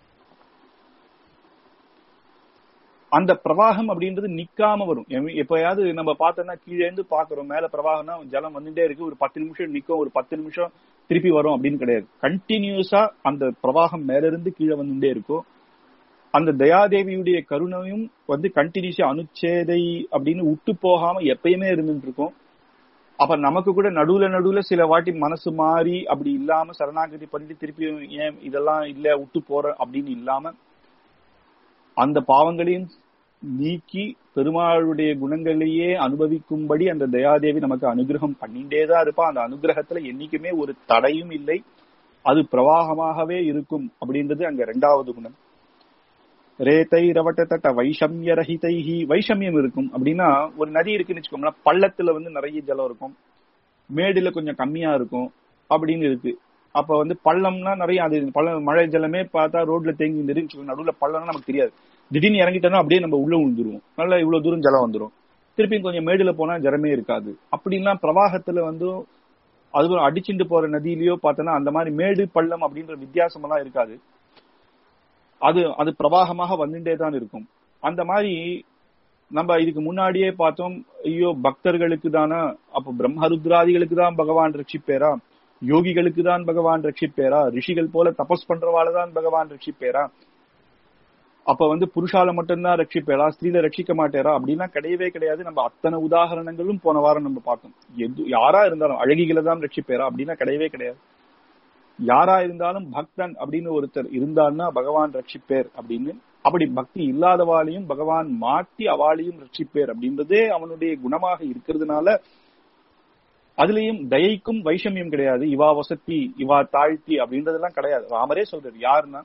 அந்த பிரவாகம் அப்படின்றது நிக்காம வரும் எப்பயாவது நம்ம பார்த்தோம்னா கீழே இருந்து பாக்குறோம் மேல பிரவாகம்னா ஜலம் வந்துட்டே இருக்கு ஒரு பத்து நிமிஷம் நிக்கும் ஒரு பத்து நிமிஷம் திருப்பி வரும் அப்படின்னு கிடையாது கண்டினியூஸா அந்த பிரவாகம் மேல இருந்து கீழே வந்துட்டே இருக்கும் அந்த தயாதேவியுடைய கருணையும் வந்து கண்டினியூஸா அனுச்சேதை அப்படின்னு விட்டு போகாம எப்பயுமே இருந்துட்டு இருக்கும் அப்ப நமக்கு கூட நடுவுல நடுவுல சில வாட்டி மனசு மாறி அப்படி இல்லாம சரணாகதி பண்ணிட்டு திருப்பி ஏன் இதெல்லாம் இல்ல விட்டு போற அப்படின்னு இல்லாம அந்த பாவங்களையும் நீக்கி பெருமாளுடைய குணங்களையே அனுபவிக்கும்படி அந்த தயாதேவி நமக்கு அனுகிரகம் பண்ணிட்டே தான் இருப்பா அந்த அனுகிரகத்துல என்னைக்குமே ஒரு தடையும் இல்லை அது பிரவாகமாகவே இருக்கும் அப்படின்றது அங்க ரெண்டாவது குணம் ரேத்தை ரவட்ட தட்ட வைஷமிய ரஹிதைஹி வைஷமியம் இருக்கும் அப்படின்னா ஒரு நதி இருக்குன்னு வச்சுக்கோங்களேன் பள்ளத்துல வந்து நிறைய ஜலம் இருக்கும் மேடுல கொஞ்சம் கம்மியா இருக்கும் அப்படின்னு இருக்கு அப்ப வந்து பள்ளம்னா நிறைய அது பள்ளம் மழை ஜலமே பார்த்தா ரோட்ல தேங்கி நின்று நடுவுல பள்ளம்னா நமக்கு தெரியாது திடீர்னு இறங்கிட்டோம்னா அப்படியே நம்ம உள்ள விழுந்துருவோம் நல்லா இவ்வளவு தூரம் ஜலம் வந்துடும் திருப்பி கொஞ்சம் மேடுல போனா ஜலமே இருக்காது அப்படின்லாம் பிரவாகத்துல வந்து அது அடிச்சுட்டு போற நதியிலயோ பார்த்தோன்னா அந்த மாதிரி மேடு பள்ளம் அப்படின்ற வித்தியாசம் எல்லாம் இருக்காது அது அது பிரவாகமாக வந்துட்டே தான் இருக்கும் அந்த மாதிரி நம்ம இதுக்கு முன்னாடியே பார்த்தோம் ஐயோ பக்தர்களுக்கு தானா அப்ப பிரம்மருத்ராதிகளுக்கு தான் பகவான் ரட்சிப்பேரா யோகிகளுக்கு தான் பகவான் ரட்சிப்பேரா ரிஷிகள் போல தபஸ் பண்றவாள் தான் பகவான் ரட்சிப்பேரா அப்ப வந்து புருஷால மட்டும்தான் ரட்சிப்பேரா ஸ்திரீல ரட்சிக்க மாட்டேரா அப்படின்லாம் கிடையவே கிடையாது நம்ம அத்தனை உதாகரணங்களும் போன வாரம் நம்ம பார்த்தோம் எது யாரா இருந்தாலும் அழகிகளை தான் ரட்சிப்பேரா அப்படின்னா கிடையவே கிடையாது யாரா இருந்தாலும் பக்தன் அப்படின்னு ஒருத்தர் இருந்தான்னா பகவான் ரட்சிப்பேர் அப்படின்னு அப்படி பக்தி இல்லாதவாளையும் பகவான் மாற்றி அவாளையும் ரட்சிப்பேர் அப்படின்றதே அவனுடைய குணமாக இருக்கிறதுனால அதுலயும் தயைக்கும் வைஷமியம் கிடையாது இவா வசத்தி இவா தாழ்த்தி அப்படின்றதெல்லாம் கிடையாது ராமரே சொல்றாரு யாருன்னா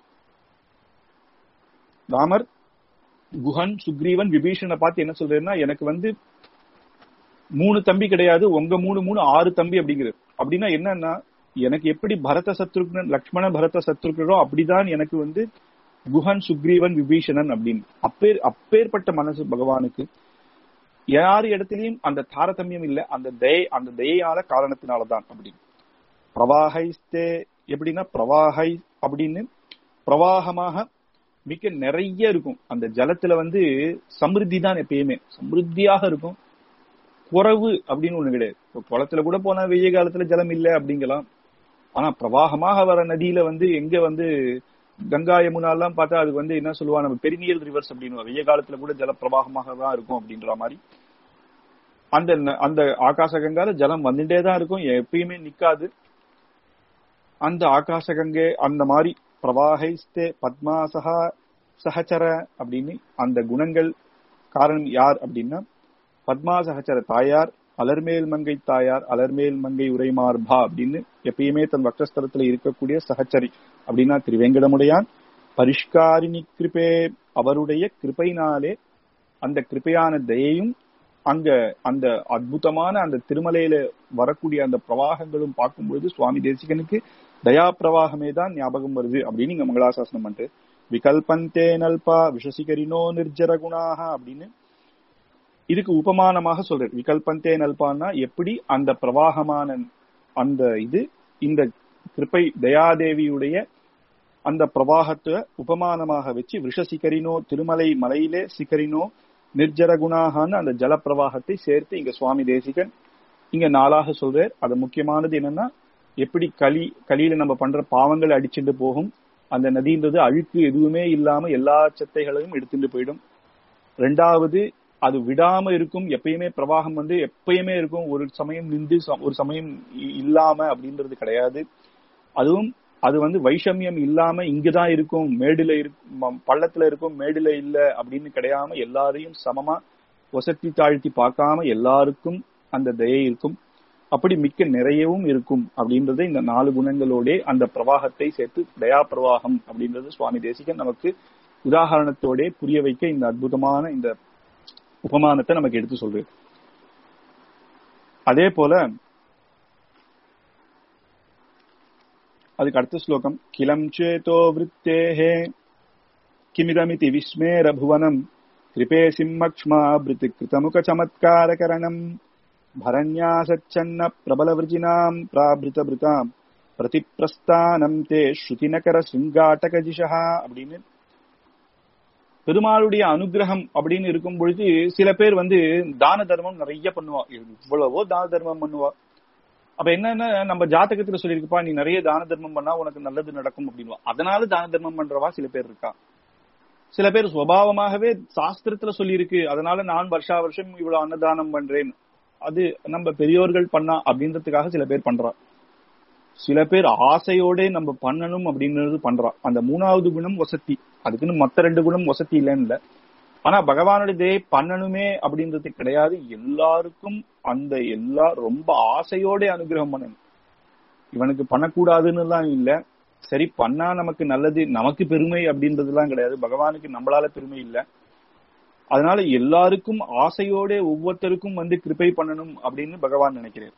ராமர் குஹன் சுக்ரீவன் விபீஷனை பார்த்து என்ன சொல்றாருன்னா எனக்கு வந்து மூணு தம்பி கிடையாது உங்க மூணு மூணு ஆறு தம்பி அப்படிங்கிறது அப்படின்னா என்னன்னா எனக்கு எப்படி பரத சத்ருக்னன் லக்ஷ்மண பரத சத்ருக்னோ அப்படிதான் எனக்கு வந்து குஹன் சுக்ரீவன் விபீஷணன் அப்படின்னு அப்பேர் அப்பேற்பட்ட மனசு பகவானுக்கு யார் இடத்துலயும் அந்த தாரதமியம் இல்ல அந்த தயை அந்த தயையால காரணத்தினாலதான் அப்படின்னு பிரவாகைஸ்தே எப்படின்னா பிரவாகை அப்படின்னு பிரவாகமாக மிக நிறைய இருக்கும் அந்த ஜலத்துல வந்து சமிருத்தி தான் எப்பயுமே சமிருத்தியாக இருக்கும் குறவு அப்படின்னு ஒண்ணு கிடையாது இப்போ குளத்துல கூட போனா வெய்ய காலத்துல ஜலம் இல்ல அப்படிங்கலாம் ஆனா பிரவாகமாக வர நதியில வந்து எங்க வந்து கங்கா யமுனா எல்லாம் பார்த்தா அது வந்து என்ன சொல்லுவா நம்ம பெரினியல் ரிவர்ஸ் அப்படின்னு வெய்ய காலத்துல கூட ஜல பிரவாகமாக தான் இருக்கும் அப்படின்ற மாதிரி அந்த அந்த ஆகாச கங்கால ஜலம் வந்துட்டே தான் இருக்கும் எப்பயுமே நிக்காது அந்த ஆகாச கங்கை அந்த மாதிரி பிரவாகைஸ்தே பத்மாசகா சஹச்சர அப்படின்னு அந்த குணங்கள் காரணம் யார் அப்படின்னா பத்மா சஹச்சர தாயார் அலர்மேல் மங்கை தாயார் அலர்மேல் மங்கை உரைமார்பா அப்படின்னு எப்பயுமே தன் வக்ரஸ்தலத்துல இருக்கக்கூடிய சகச்சரி அப்படின்னா திருவேங்கடமுடையான் பரிஷ்காரிணி கிருபே அவருடைய கிருப்பையினாலே அந்த கிருப்பையான தயையும் அங்க அந்த அற்புதமான அந்த திருமலையில வரக்கூடிய அந்த பிரவாகங்களும் பார்க்கும்பொழுது சுவாமி தேசிகனுக்கு தயா பிரவாகமே தான் ஞாபகம் வருது அப்படின்னு இங்க மங்களாசாசனம் பண்ணிட்டு விகல்பந்தே நல்பா விஷசிகரினோ நிர்ஜர குணாக அப்படின்னு இதுக்கு உபமானமாக சொல்றாரு விகல்பந்தே நல்பான்னா எப்படி அந்த பிரவாகமான அந்த இது இந்த கிருப்பை தயாதேவியுடைய அந்த பிரவாகத்தை உபமானமாக வச்சு விஷசிகரினோ திருமலை மலையிலே சிகரினோ நிர்ஜர குணாகான்னு அந்த ஜல பிரவாகத்தை சேர்த்து இங்க சுவாமி தேசிகன் இங்க நாளாக சொல்றார் அது முக்கியமானது என்னன்னா எப்படி களி களியில நம்ம பண்ற பாவங்களை அடிச்சுட்டு போகும் அந்த நதின்றது அழுக்கு எதுவுமே இல்லாம எல்லா சத்தைகளையும் எடுத்துட்டு போயிடும் ரெண்டாவது அது விடாம இருக்கும் எப்பயுமே பிரவாகம் வந்து எப்பயுமே இருக்கும் ஒரு சமயம் நின்று ஒரு சமயம் இல்லாம அப்படின்றது கிடையாது அதுவும் அது வந்து வைஷமியம் இல்லாம இங்கதான் இருக்கும் மேடுல இருக்கும் பள்ளத்துல இருக்கும் மேடுல இல்ல அப்படின்னு கிடையாம எல்லாரையும் சமமா ஒசத்தி தாழ்த்தி பார்க்காம எல்லாருக்கும் அந்த தயை இருக்கும் அப்படி மிக்க நிறையவும் இருக்கும் அப்படின்றது இந்த நாலு குணங்களோட அந்த பிரவாகத்தை சேர்த்து தயா பிரவாகம் அப்படின்றது சுவாமி தேசிகன் நமக்கு உதாகரணத்தோட புரிய வைக்க இந்த அற்புதமான இந்த உபமானத்தை நமக்கு எடுத்து சொல்றது அதே போல அதுக்கு அடுத்த ஸ்லோகம் கிளம் சேதோ விருத்தேஹே கிமிதமிதி விஸ்மேர புவனம் கிருபே சிம்மக்ஷ்மா பிருத்து கிருதமுக சமத்காரகரணம் பரண்யாசச்சன்ன பிரபலவிருஜினாம் பிராபிருதபிருதாம் பிரதிப்பிரஸ்தானம் தே ஸ்ருதிநகர சிங்காட்டகஜிஷா அப்படின்னு பெருமாளுடைய அனுகிரகம் அப்படின்னு இருக்கும் பொழுது சில பேர் வந்து தான தர்மம் நிறைய பண்ணுவா இவ்வளவோ தான தர்மம் பண்ணுவா அப்ப என்னன்னா நம்ம ஜாதகத்துல சொல்லியிருக்குப்பா நீ நிறைய தான தர்மம் பண்ணா உனக்கு நல்லது நடக்கும் அப்படின்வா அதனால தான தர்மம் பண்றவா சில பேர் இருக்கா சில பேர் சுவாவமாகவே சாஸ்திரத்துல சொல்லியிருக்கு அதனால நான் வருஷா வருஷம் இவ்வளவு அன்னதானம் பண்றேன் அது நம்ம பெரியோர்கள் பண்ணா அப்படின்றதுக்காக சில பேர் பண்றா சில பேர் ஆசையோட நம்ம பண்ணணும் அப்படின்றது பண்றா அந்த மூணாவது குணம் வசதி அதுக்குன்னு மத்த ரெண்டு குணம் வசதி இல்லைன்னு இல்ல ஆனா பகவானுடைய தயை பண்ணணுமே அப்படின்றது கிடையாது எல்லாருக்கும் அந்த எல்லா ரொம்ப ஆசையோட அனுகிரகம் பண்ணணும் இவனுக்கு பண்ணக்கூடாதுன்னு எல்லாம் இல்ல சரி பண்ணா நமக்கு நல்லது நமக்கு பெருமை அப்படின்றதுலாம் கிடையாது பகவானுக்கு நம்மளால பெருமை இல்ல அதனால எல்லாருக்கும் ஆசையோட ஒவ்வொருத்தருக்கும் வந்து கிருப்பை பண்ணணும் அப்படின்னு பகவான் நினைக்கிறார்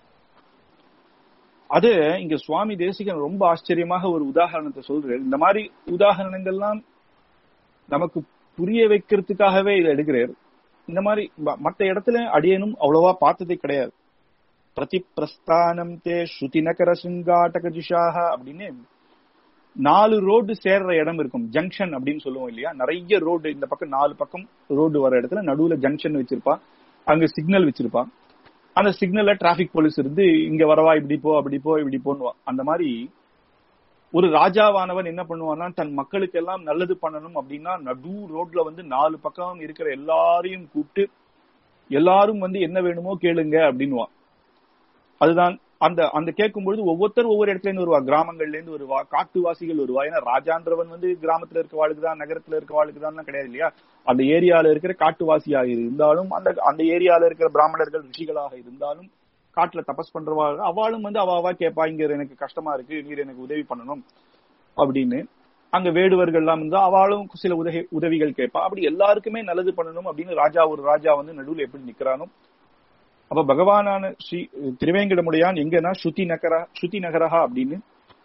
அது இங்க சுவாமி தேசிகன் ரொம்ப ஆச்சரியமாக ஒரு உதாரணத்தை சொல்றாரு இந்த மாதிரி உதாரணங்கள்லாம் நமக்கு புரிய வைக்கிறதுக்காகவே இதை எடுக்கிறார் இந்த மாதிரி மற்ற இடத்துல அடியனும் அவ்வளவா பார்த்ததே கிடையாது பிரதி பிரஸ்தானம் தே ஸ்ருதி நகர சிங்காட்டக ஜிஷாக அப்படின்னு நாலு ரோடு சேர்ற இடம் இருக்கும் ஜங்ஷன் அப்படின்னு சொல்லுவோம் இல்லையா நிறைய ரோடு இந்த பக்கம் நாலு பக்கம் ரோடு வர இடத்துல நடுவுல ஜங்ஷன் வச்சிருப்பா அங்க சிக்னல் வச்சிருப்பா அந்த சிக்னல்ல டிராபிக் போலீஸ் இருந்து இங்க வரவா இப்படி போ அப்படி போ இப்படி போன்னுவா அந்த மாதிரி ஒரு ராஜாவானவன் என்ன பண்ணுவான்னா தன் மக்களுக்கு எல்லாம் நல்லது பண்ணணும் அப்படின்னா நடு ரோட்ல வந்து நாலு பக்கம் இருக்கிற எல்லாரையும் கூப்பிட்டு எல்லாரும் வந்து என்ன வேணுமோ கேளுங்க அப்படின்னுவான் அதுதான் அந்த அந்த கேட்கும் பொழுது ஒவ்வொருத்தர் ஒவ்வொரு இடத்துல இருந்து வருவா கிராமங்கள்ல இருந்து வருவா காட்டுவாசிகள் வருவா ஏன்னா ராஜான்றவன் வந்து கிராமத்துல இருக்க வாழ்க்கை தான் நகரத்துல இருக்க வாழ்க்கை தான் கிடையாது இல்லையா அந்த ஏரியால இருக்கிற காட்டுவாசியாக இருந்தாலும் அந்த அந்த ஏரியால இருக்கிற பிராமணர்கள் ரிஷிகளாக இருந்தாலும் காட்டுல தபஸ் பண்றவாள் அவளும் வந்து அவாவா கேட்பா இங்க எனக்கு கஷ்டமா இருக்கு நீர் எனக்கு உதவி பண்ணணும் அப்படின்னு அங்க வேடுவர்கள் எல்லாம் இருந்தா அவளும் சில உதவி உதவிகள் கேட்பா அப்படி எல்லாருக்குமே நல்லது பண்ணணும் அப்படின்னு ராஜா ஒரு ராஜா வந்து நடுவுல எப்படி நிக்கிறானோ அப்ப பகவானான ஸ்ரீ திருவேங்கடமுடையான் எங்கன்னா ஸ்ருதி நகரா ஸ்ருதி நகரஹா அப்படின்னு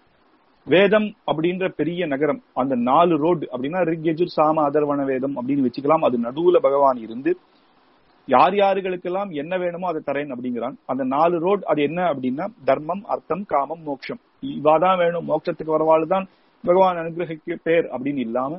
வேதம் அப்படின்ற பெரிய நகரம் அந்த நாலு ரோடு அப்படின்னா ரிக்யஜுர் சாம அதர்வண வேதம் அப்படின்னு வச்சுக்கலாம் அது நடுவுல பகவான் இருந்து யார் யாருகளுக்கெல்லாம் என்ன வேணுமோ அதை தரேன் அப்படிங்கிறான் அந்த நாலு ரோட் அது என்ன அப்படின்னா தர்மம் அர்த்தம் காமம் மோட்சம் இவாதான் வேணும் மோட்சத்துக்கு வரவாள் தான் பகவான் அனுகிரகிக்க பேர் அப்படின்னு இல்லாம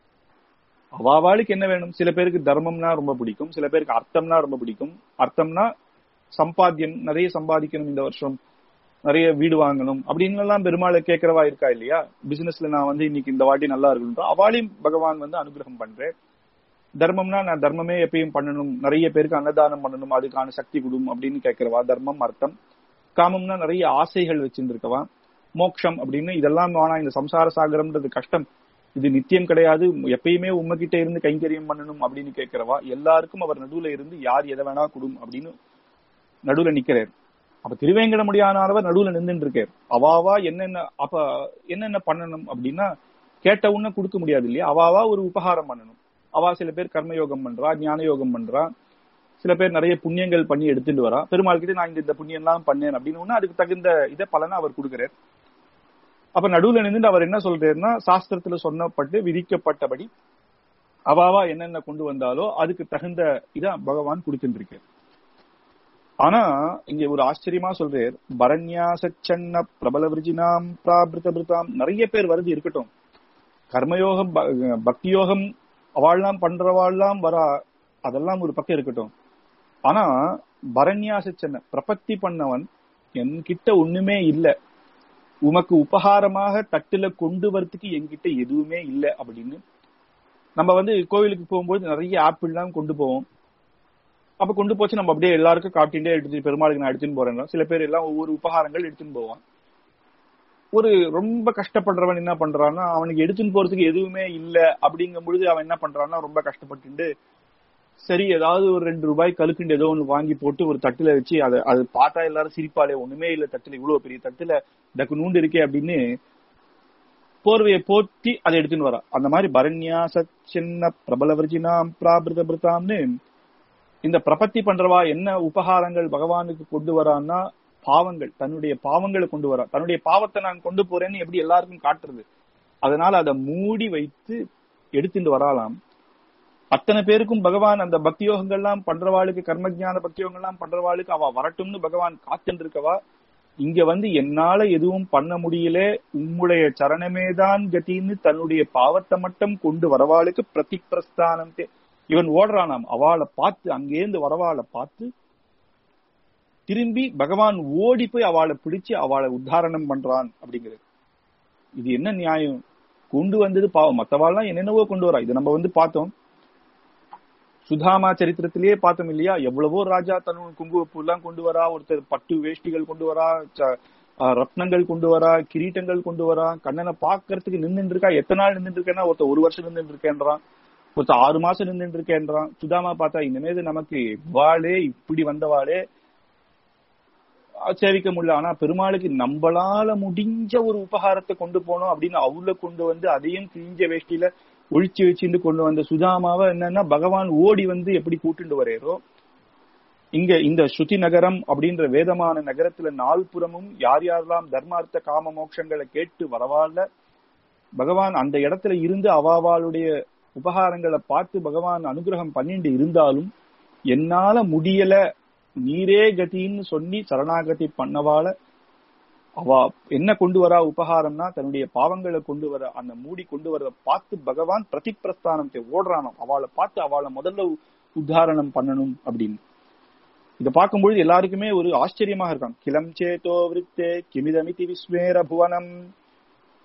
அவாவாளுக்கு என்ன வேணும் சில பேருக்கு தர்மம்னா ரொம்ப பிடிக்கும் சில பேருக்கு அர்த்தம்னா ரொம்ப பிடிக்கும் அர்த்தம்னா சம்பாத்தியம் நிறைய சம்பாதிக்கணும் இந்த வருஷம் நிறைய வீடு வாங்கணும் அப்படின்னு எல்லாம் பெருமாளை கேட்கறவா இருக்கா இல்லையா பிசினஸ்ல நான் வந்து இன்னைக்கு இந்த வாட்டி நல்லா இருக்கணும் அவளையும் பகவான் வந்து அனுகிரகம் பண்றேன் தர்மம்னா நான் தர்மமே எப்பயும் பண்ணணும் நிறைய பேருக்கு அன்னதானம் பண்ணணும் அதுக்கான சக்தி கொடும் அப்படின்னு கேட்கிறவா தர்மம் அர்த்தம் காமம்னா நிறைய ஆசைகள் வச்சிருந்திருக்கவா மோக்ஷம் அப்படின்னு இதெல்லாம் வேணா இந்த சம்சார சாகரம்ன்றது கஷ்டம் இது நித்தியம் கிடையாது எப்பயுமே உம்மகிட்ட இருந்து கைங்கரியம் பண்ணணும் அப்படின்னு கேட்கிறவா எல்லாருக்கும் அவர் நடுவுல இருந்து யார் எதை வேணா கொடும் அப்படின்னு நடுவுல நிக்கிறார் அப்ப திருவேங்கடமுடியானவர் நடுவுல நின்றுட்டு இருக்கார் அவாவா என்னென்ன அப்ப என்னென்ன பண்ணணும் அப்படின்னா கேட்ட உடனே கொடுக்க முடியாது இல்லையா அவாவா ஒரு உபகாரம் பண்ணணும் அவா சில பேர் கர்மயோகம் பண்றா ஞான யோகம் பண்றா சில பேர் நிறைய புண்ணியங்கள் பண்ணி எடுத்துட்டு வரா பெருமாள் கிட்ட நான் இந்த இந்த புண்ணியம் எல்லாம் பண்ணேன் அப்படின்னு அதுக்கு தகுந்த இதை பலனை அவர் கொடுக்கிறார் அப்ப நடுவுல நின்று அவர் என்ன சொல்றாருன்னா சாஸ்திரத்துல சொன்னப்பட்டு விதிக்கப்பட்டபடி அவாவா என்னென்ன கொண்டு வந்தாலோ அதுக்கு தகுந்த இத பகவான் கொடுத்துட்டு இருக்கார் ஆனா இங்க ஒரு ஆச்சரியமா சொல்றார் பரண்யாசச்சன்ன பிரபல விருஜினாம் பிராபிருத பிருதாம் நிறைய பேர் வருது இருக்கட்டும் கர்மயோகம் பக்தி யோகம் அவாள்லாம் பண்றவாள்லாம் வரா அதெல்லாம் ஒரு பக்கம் இருக்கட்டும் ஆனா பரண்யாசச்சன்ன பிரபத்தி பண்ணவன் என்கிட்ட ஒண்ணுமே இல்ல உமக்கு உபகாரமாக தட்டுல கொண்டு வரதுக்கு என்கிட்ட எதுவுமே இல்ல அப்படின்னு நம்ம வந்து கோவிலுக்கு போகும்போது நிறைய ஆப்பிள் எல்லாம் கொண்டு போவோம் அப்ப கொண்டு போச்சு நம்ம அப்படியே எல்லாருக்கும் காட்டிண்டே எடுத்து பெருமாளுக்கு நான் எடுத்துன்னு போறேன் சில பேர் எல்லாம் ஒவ்வொரு உபகாரங்கள் எடுத்துன்னு போவான் ஒரு ரொம்ப கஷ்டப்படுறவன் என்ன பண்றான்னா அவனுக்கு எடுத்துன்னு போறதுக்கு எதுவுமே இல்ல அப்படிங்கும் பொழுது அவன் என்ன பண்றான்னா ரொம்ப கஷ்டப்பட்டு சரி ஏதாவது ஒரு ரெண்டு ரூபாய் கழுக்குண்டு ஏதோ ஒண்ணு வாங்கி போட்டு ஒரு தட்டுல வச்சு அதை அது பார்த்தா எல்லாரும் சிரிப்பாளே ஒண்ணுமே இல்ல தட்டுல இவ்வளவு பெரிய தட்டுல டக்கு நூண்டு இருக்கே அப்படின்னு போர்வையை போத்தி அதை எடுத்துன்னு வரா அந்த மாதிரி பரண்யாச சின்ன பிரபல விரஜினாம் பிராபிருத பிருதாம்னு இந்த பிரபத்தி பண்றவா என்ன உபகாரங்கள் பகவானுக்கு கொண்டு வரான்னா பாவங்கள் தன்னுடைய பாவங்களை கொண்டு வரா தன்னுடைய பாவத்தை நான் கொண்டு போறேன்னு எப்படி எல்லாருக்கும் காட்டுறது அதனால அதை மூடி வைத்து எடுத்துட்டு வராலாம் அத்தனை பேருக்கும் பகவான் அந்த பக்தியோகங்கள்லாம் பண்றவாளுக்கு கர்மஜான பக்தியோகங்கள்லாம் பண்றவாளுக்கு அவ வரட்டும்னு பகவான் காத்துட்டு இருக்கவா இங்க வந்து என்னால எதுவும் பண்ண முடியல உம்முடைய சரணமே தான் கத்தின்னு தன்னுடைய பாவத்தை மட்டும் கொண்டு வரவாளுக்கு பிரதி பிரஸ்தானம் இவன் ஓடுறானாம் அவளை பார்த்து அங்கேருந்து வரவாளை பார்த்து திரும்பி பகவான் ஓடி போய் அவளை பிடிச்சு அவளை உத்தாரணம் பண்றான் அப்படிங்கிறது இது என்ன நியாயம் கொண்டு வந்தது பாவம் மத்தவாள்லாம் என்னென்னவோ கொண்டு வரா இது நம்ம வந்து பார்த்தோம் சுதாமா சரித்திரத்திலேயே பார்த்தோம் இல்லையா எவ்வளவோ ராஜா தன்னோட குங்குமப்பூ எல்லாம் கொண்டு வரா ஒருத்தர் பட்டு வேஷ்டிகள் கொண்டு வரா ரத்னங்கள் கொண்டு வரா கிரீட்டங்கள் கொண்டு வரா கண்ணனை பாக்குறதுக்கு நின்று இருக்கா எத்தனை நாள் நின்று இருக்கேன்னா ஒருத்தர் ஒரு வருஷம் நின்று இருக்கேன்றான் ஒருத்தர் ஆறு மாசம் நின்று இருக்கேன்றான் சுதாமா பார்த்தா இனிமேது நமக்கு வாளே இப்படி வந்தவாளே சேவிக்க முடியல ஆனா பெருமாளுக்கு நம்மளால முடிஞ்ச ஒரு உபகாரத்தை கொண்டு போனோம் அப்படின்னு அவள கொண்டு வந்து அதையும் கிழிஞ்ச வேஷ்டியில ஒழிச்சு வச்சுட்டு கொண்டு வந்த சுதாமாவை என்னன்னா பகவான் ஓடி வந்து எப்படி கூட்டுண்டு வரையறோ இங்க இந்த ஸ்ருதி நகரம் அப்படின்ற வேதமான நகரத்துல நால்புறமும் யார் யாரெல்லாம் தர்மார்த்த காம மோட்சங்களை கேட்டு வரவால பகவான் அந்த இடத்துல இருந்து அவாவாளுடைய உபகாரங்களை பார்த்து பகவான் அனுகிரகம் பண்ணிட்டு இருந்தாலும் என்னால முடியல நீரே கதின்னு சொல்லி சரணாகதி பண்ணவால அவ என்ன கொண்டு வரா உபகாரம்னா தன்னுடைய பாவங்களை கொண்டு வர அந்த மூடி கொண்டு வரத பார்த்து பகவான் பிரதி பிரஸ்தானத்தை ஓடுறானாம் அவளை பார்த்து அவளை முதல்ல உத்தாரணம் பண்ணணும் அப்படின்னு இத பார்க்கும்பொழுது எல்லாருக்குமே ஒரு ஆச்சரியமாக இருக்கான் கிளம் சேதோ விருத்தே கிமிதமிதி விஸ்வேர புவனம்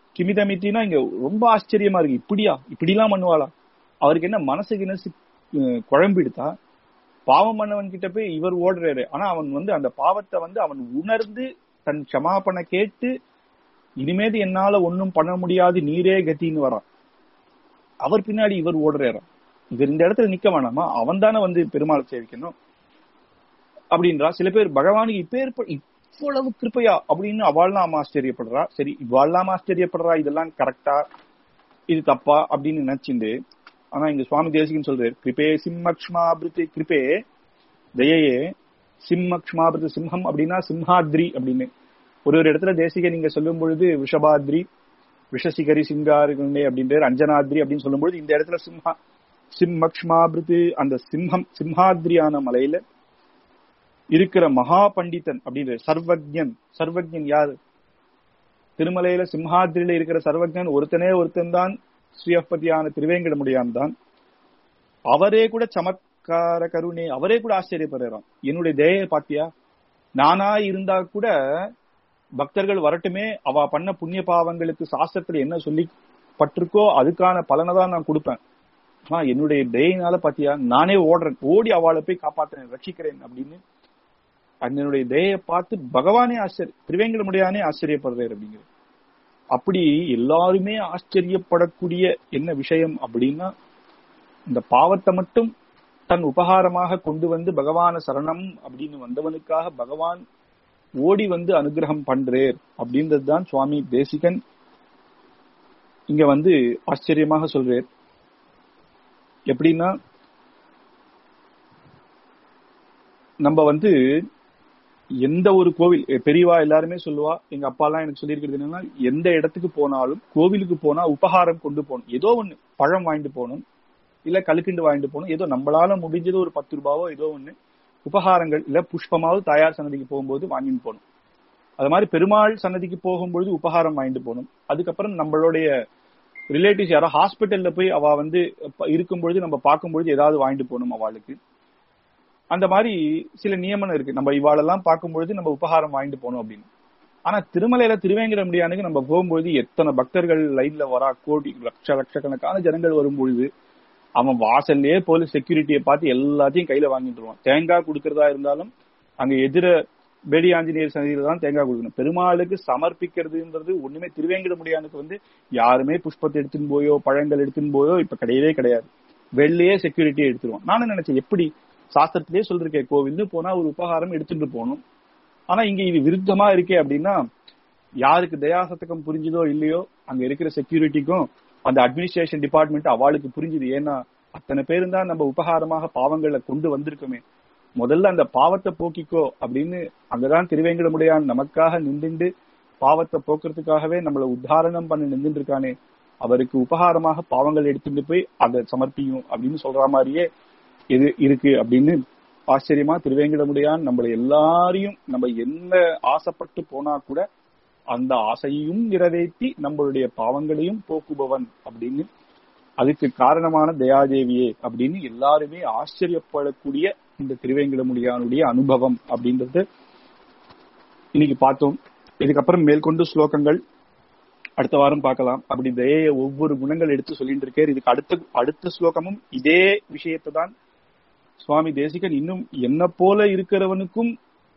கிமிதமித்தினா இங்க ரொம்ப ஆச்சரியமா இருக்கு இப்படியா இப்படிலாம் பண்ணுவாளா அவருக்கு என்ன மனசுக்கு என்ன குழம்பிடுதா பாவம் பண்ணவன் கிட்ட போய் இவர் ஓடுறாரு ஆனா அவன் வந்து அந்த பாவத்தை வந்து அவன் உணர்ந்து தன் க்ஷமாபண கேட்டு இனிமேது என்னால ஒன்னும் பண்ண முடியாது நீரே கத்தின்னு வரான் அவர் பின்னாடி இவர் ஓடுறாரு இவர் இந்த இடத்துல நிக்க வேணாமா அவன் தானே வந்து பெருமாளை சேவிக்கணும் அப்படின்றா சில பேர் பகவானுக்கு இப்பேற்ப இவ்வளவு கிருப்பையா அப்படின்னு அவள்லாம் ஆச்சரியப்படுறா சரி இவாள்லாம் ஆச்சரியப்படுறா இதெல்லாம் கரெக்டா இது தப்பா அப்படின்னு நினைச்சுண்டு ஆனா இங்க சுவாமி தேசிகன் சொல்றாரு கிருபே சிம்மக்ஷ்மாபிருத்தி கிருபே தயையே சிம்மக்ஷ்மாபிருத்தி சிம்ஹம் அப்படின்னா சிம்ஹாத்ரி அப்படின்னு ஒரு ஒரு இடத்துல தேசிக நீங்க சொல்லும் பொழுது விஷபாத்ரி விஷசிகரி சிங்காருகே அப்படின்ற அஞ்சனாத்ரி அப்படின்னு சொல்லும் பொழுது இந்த இடத்துல சிம்ஹா சிம்மக்ஷ்மாபிருத்து அந்த சிம்ஹம் சிம்ஹாத்ரியான மலையில இருக்கிற மகா பண்டிதன் அப்படின்ற சர்வஜன் சர்வஜன் யாரு திருமலையில சிம்ஹாத்ரியில இருக்கிற சர்வஜன் ஒருத்தனே ஒருத்தன் தான் ஸ்ரீயப்பதியான திருவேங்கடமுடியான் தான் அவரே கூட சமத்கார கருணை அவரே கூட ஆச்சரியப்படுறான் என்னுடைய தேய பாத்தியா நானா இருந்தா கூட பக்தர்கள் வரட்டுமே அவ பண்ண புண்ணிய பாவங்களுக்கு சாஸ்திரத்துல என்ன சொல்லி பட்டிருக்கோ அதுக்கான பலனை தான் நான் கொடுப்பேன் ஆனா என்னுடைய தேயினால பாத்தியா நானே ஓடுறேன் ஓடி அவளை போய் காப்பாத்துறேன் ரட்சிக்கிறேன் அப்படின்னு என்னுடைய தேயை பார்த்து பகவானே ஆச்சரிய திருவேங்கடமுடியானே ஆச்சரியப்படுறாரு அப்படிங்கிற அப்படி எல்லாருமே ஆச்சரியப்படக்கூடிய என்ன விஷயம் அப்படின்னா இந்த பாவத்தை மட்டும் தன் உபகாரமாக கொண்டு வந்து பகவான சரணம் அப்படின்னு வந்தவனுக்காக பகவான் ஓடி வந்து அனுகிரகம் பண்றேர் அப்படின்றது தான் சுவாமி தேசிகன் இங்க வந்து ஆச்சரியமாக சொல்றார் எப்படின்னா நம்ம வந்து எந்த ஒரு கோவில் பெரியவா எல்லாருமே சொல்லுவா எங்க அப்பா எல்லாம் எனக்கு சொல்லியிருக்கிறது என்னன்னா எந்த இடத்துக்கு போனாலும் கோவிலுக்கு போனா உபகாரம் கொண்டு போகணும் ஏதோ ஒண்ணு பழம் வாங்கிட்டு போகணும் இல்ல கழுக்கிண்டு வாங்கிட்டு போகணும் ஏதோ நம்மளால முடிஞ்சது ஒரு பத்து ரூபாவோ ஏதோ ஒண்ணு உபகாரங்கள் இல்ல புஷ்பமாவது தாயார் சன்னதிக்கு போகும்போது வாங்கிட்டு போகணும் அது மாதிரி பெருமாள் சன்னதிக்கு போகும்பொழுது உபகாரம் வாங்கிட்டு போகணும் அதுக்கப்புறம் நம்மளுடைய ரிலேட்டிவ்ஸ் யாரோ ஹாஸ்பிட்டல்ல போய் அவ வந்து இருக்கும்பொழுது நம்ம பார்க்கும்பொழுது ஏதாவது வாங்கிட்டு போகணும் அவளுக்கு அந்த மாதிரி சில நியமனம் இருக்கு நம்ம இவாளெல்லாம் பார்க்கும்பொழுது நம்ம உபகாரம் வாங்கிட்டு போகணும் அப்படின்னு ஆனா திருமலையில திருவேங்கடமுடியானுக்கு நம்ம போகும்பொழுது எத்தனை பக்தர்கள் லைன்ல வரா கோடி லட்ச லட்சக்கணக்கான ஜனங்கள் வரும்பொழுது அவன் வாசல்லே போலீஸ் செக்யூரிட்டியை பார்த்து எல்லாத்தையும் கையில வாங்கிட்டு வருவான் தேங்காய் கொடுக்கறதா இருந்தாலும் அங்க எதிர பேடி ஆஞ்சநேயர் சன்னதியில தான் தேங்காய் கொடுக்கணும் பெருமாளுக்கு சமர்ப்பிக்கிறதுன்றது ஒண்ணுமே திருவேங்கடமுடியானுக்கு வந்து யாருமே புஷ்பத்தை எடுத்துன்னு போயோ பழங்கள் எடுத்துன்னு போயோ இப்ப கிடையவே கிடையாது வெள்ளையே செக்யூரிட்டியை எடுத்துருவான் நானும் நினைச்சேன் எப்படி சாஸ்திரத்திலே சொல்லிருக்கேன் கோவில்னு போனா ஒரு உபகாரம் எடுத்துட்டு போகணும் ஆனா இங்க இது விருத்தமா இருக்கே அப்படின்னா யாருக்கு தயாசத்தகம் புரிஞ்சுதோ இல்லையோ அங்க இருக்கிற செக்யூரிட்டிக்கும் அந்த அட்மினிஸ்ட்ரேஷன் டிபார்ட்மெண்ட் அவளுக்கு புரிஞ்சுது ஏன்னா அத்தனை பேரும் தான் நம்ம உபகாரமாக பாவங்களை கொண்டு வந்திருக்கோமே முதல்ல அந்த பாவத்தை போக்கிக்கோ அப்படின்னு அங்கதான் திருவேங்கடமுடையான் நமக்காக நின்றுண்டு பாவத்தை போக்குறதுக்காகவே நம்மள உத்தாரணம் பண்ண நின்றுட்டு இருக்கானே அவருக்கு உபகாரமாக பாவங்கள் எடுத்துட்டு போய் அதை சமர்ப்பியும் அப்படின்னு சொல்ற மாதிரியே இது இருக்கு அப்படின்னு ஆச்சரியமா திருவேங்கடமுடையான் நம்மள எல்லாரையும் நம்ம என்ன ஆசைப்பட்டு போனா கூட அந்த ஆசையும் நிறைவேற்றி நம்மளுடைய பாவங்களையும் போக்குபவன் அப்படின்னு அதுக்கு காரணமான தயாதேவியே அப்படின்னு எல்லாருமே ஆச்சரியப்படக்கூடிய இந்த திருவேங்கடமுடியானுடைய அனுபவம் அப்படின்றது இன்னைக்கு பார்த்தோம் இதுக்கப்புறம் மேற்கொண்டு ஸ்லோகங்கள் அடுத்த வாரம் பார்க்கலாம் அப்படி தயைய ஒவ்வொரு குணங்கள் எடுத்து சொல்லிட்டு இருக்காரு இதுக்கு அடுத்த அடுத்த ஸ்லோகமும் இதே விஷயத்தை தான் சுவாமி தேசிகன் இன்னும் என்ன போல இருக்கிறவனுக்கும்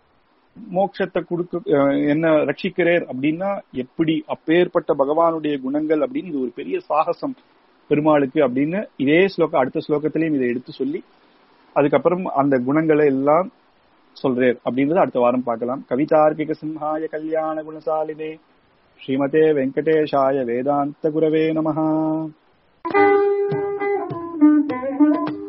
மோட்சத்தை கொடுக்க என்ன ரட்சிக்கிறேர் அப்படின்னா எப்படி அப்பேற்பட்ட பகவானுடைய குணங்கள் அப்படின்னு இது ஒரு பெரிய சாகசம் பெருமாளுக்கு அப்படின்னு இதே ஸ்லோகம் அடுத்த ஸ்லோகத்திலையும் இதை எடுத்து சொல்லி அதுக்கப்புறம் அந்த குணங்களை எல்லாம் சொல்றேர் அப்படின்றத அடுத்த வாரம் பார்க்கலாம் கவிதார்க்கிக சிம்ஹாய கல்யாண குணசாலினே ஸ்ரீமதே வெங்கடேஷாய வேதாந்த குரவே நமஹா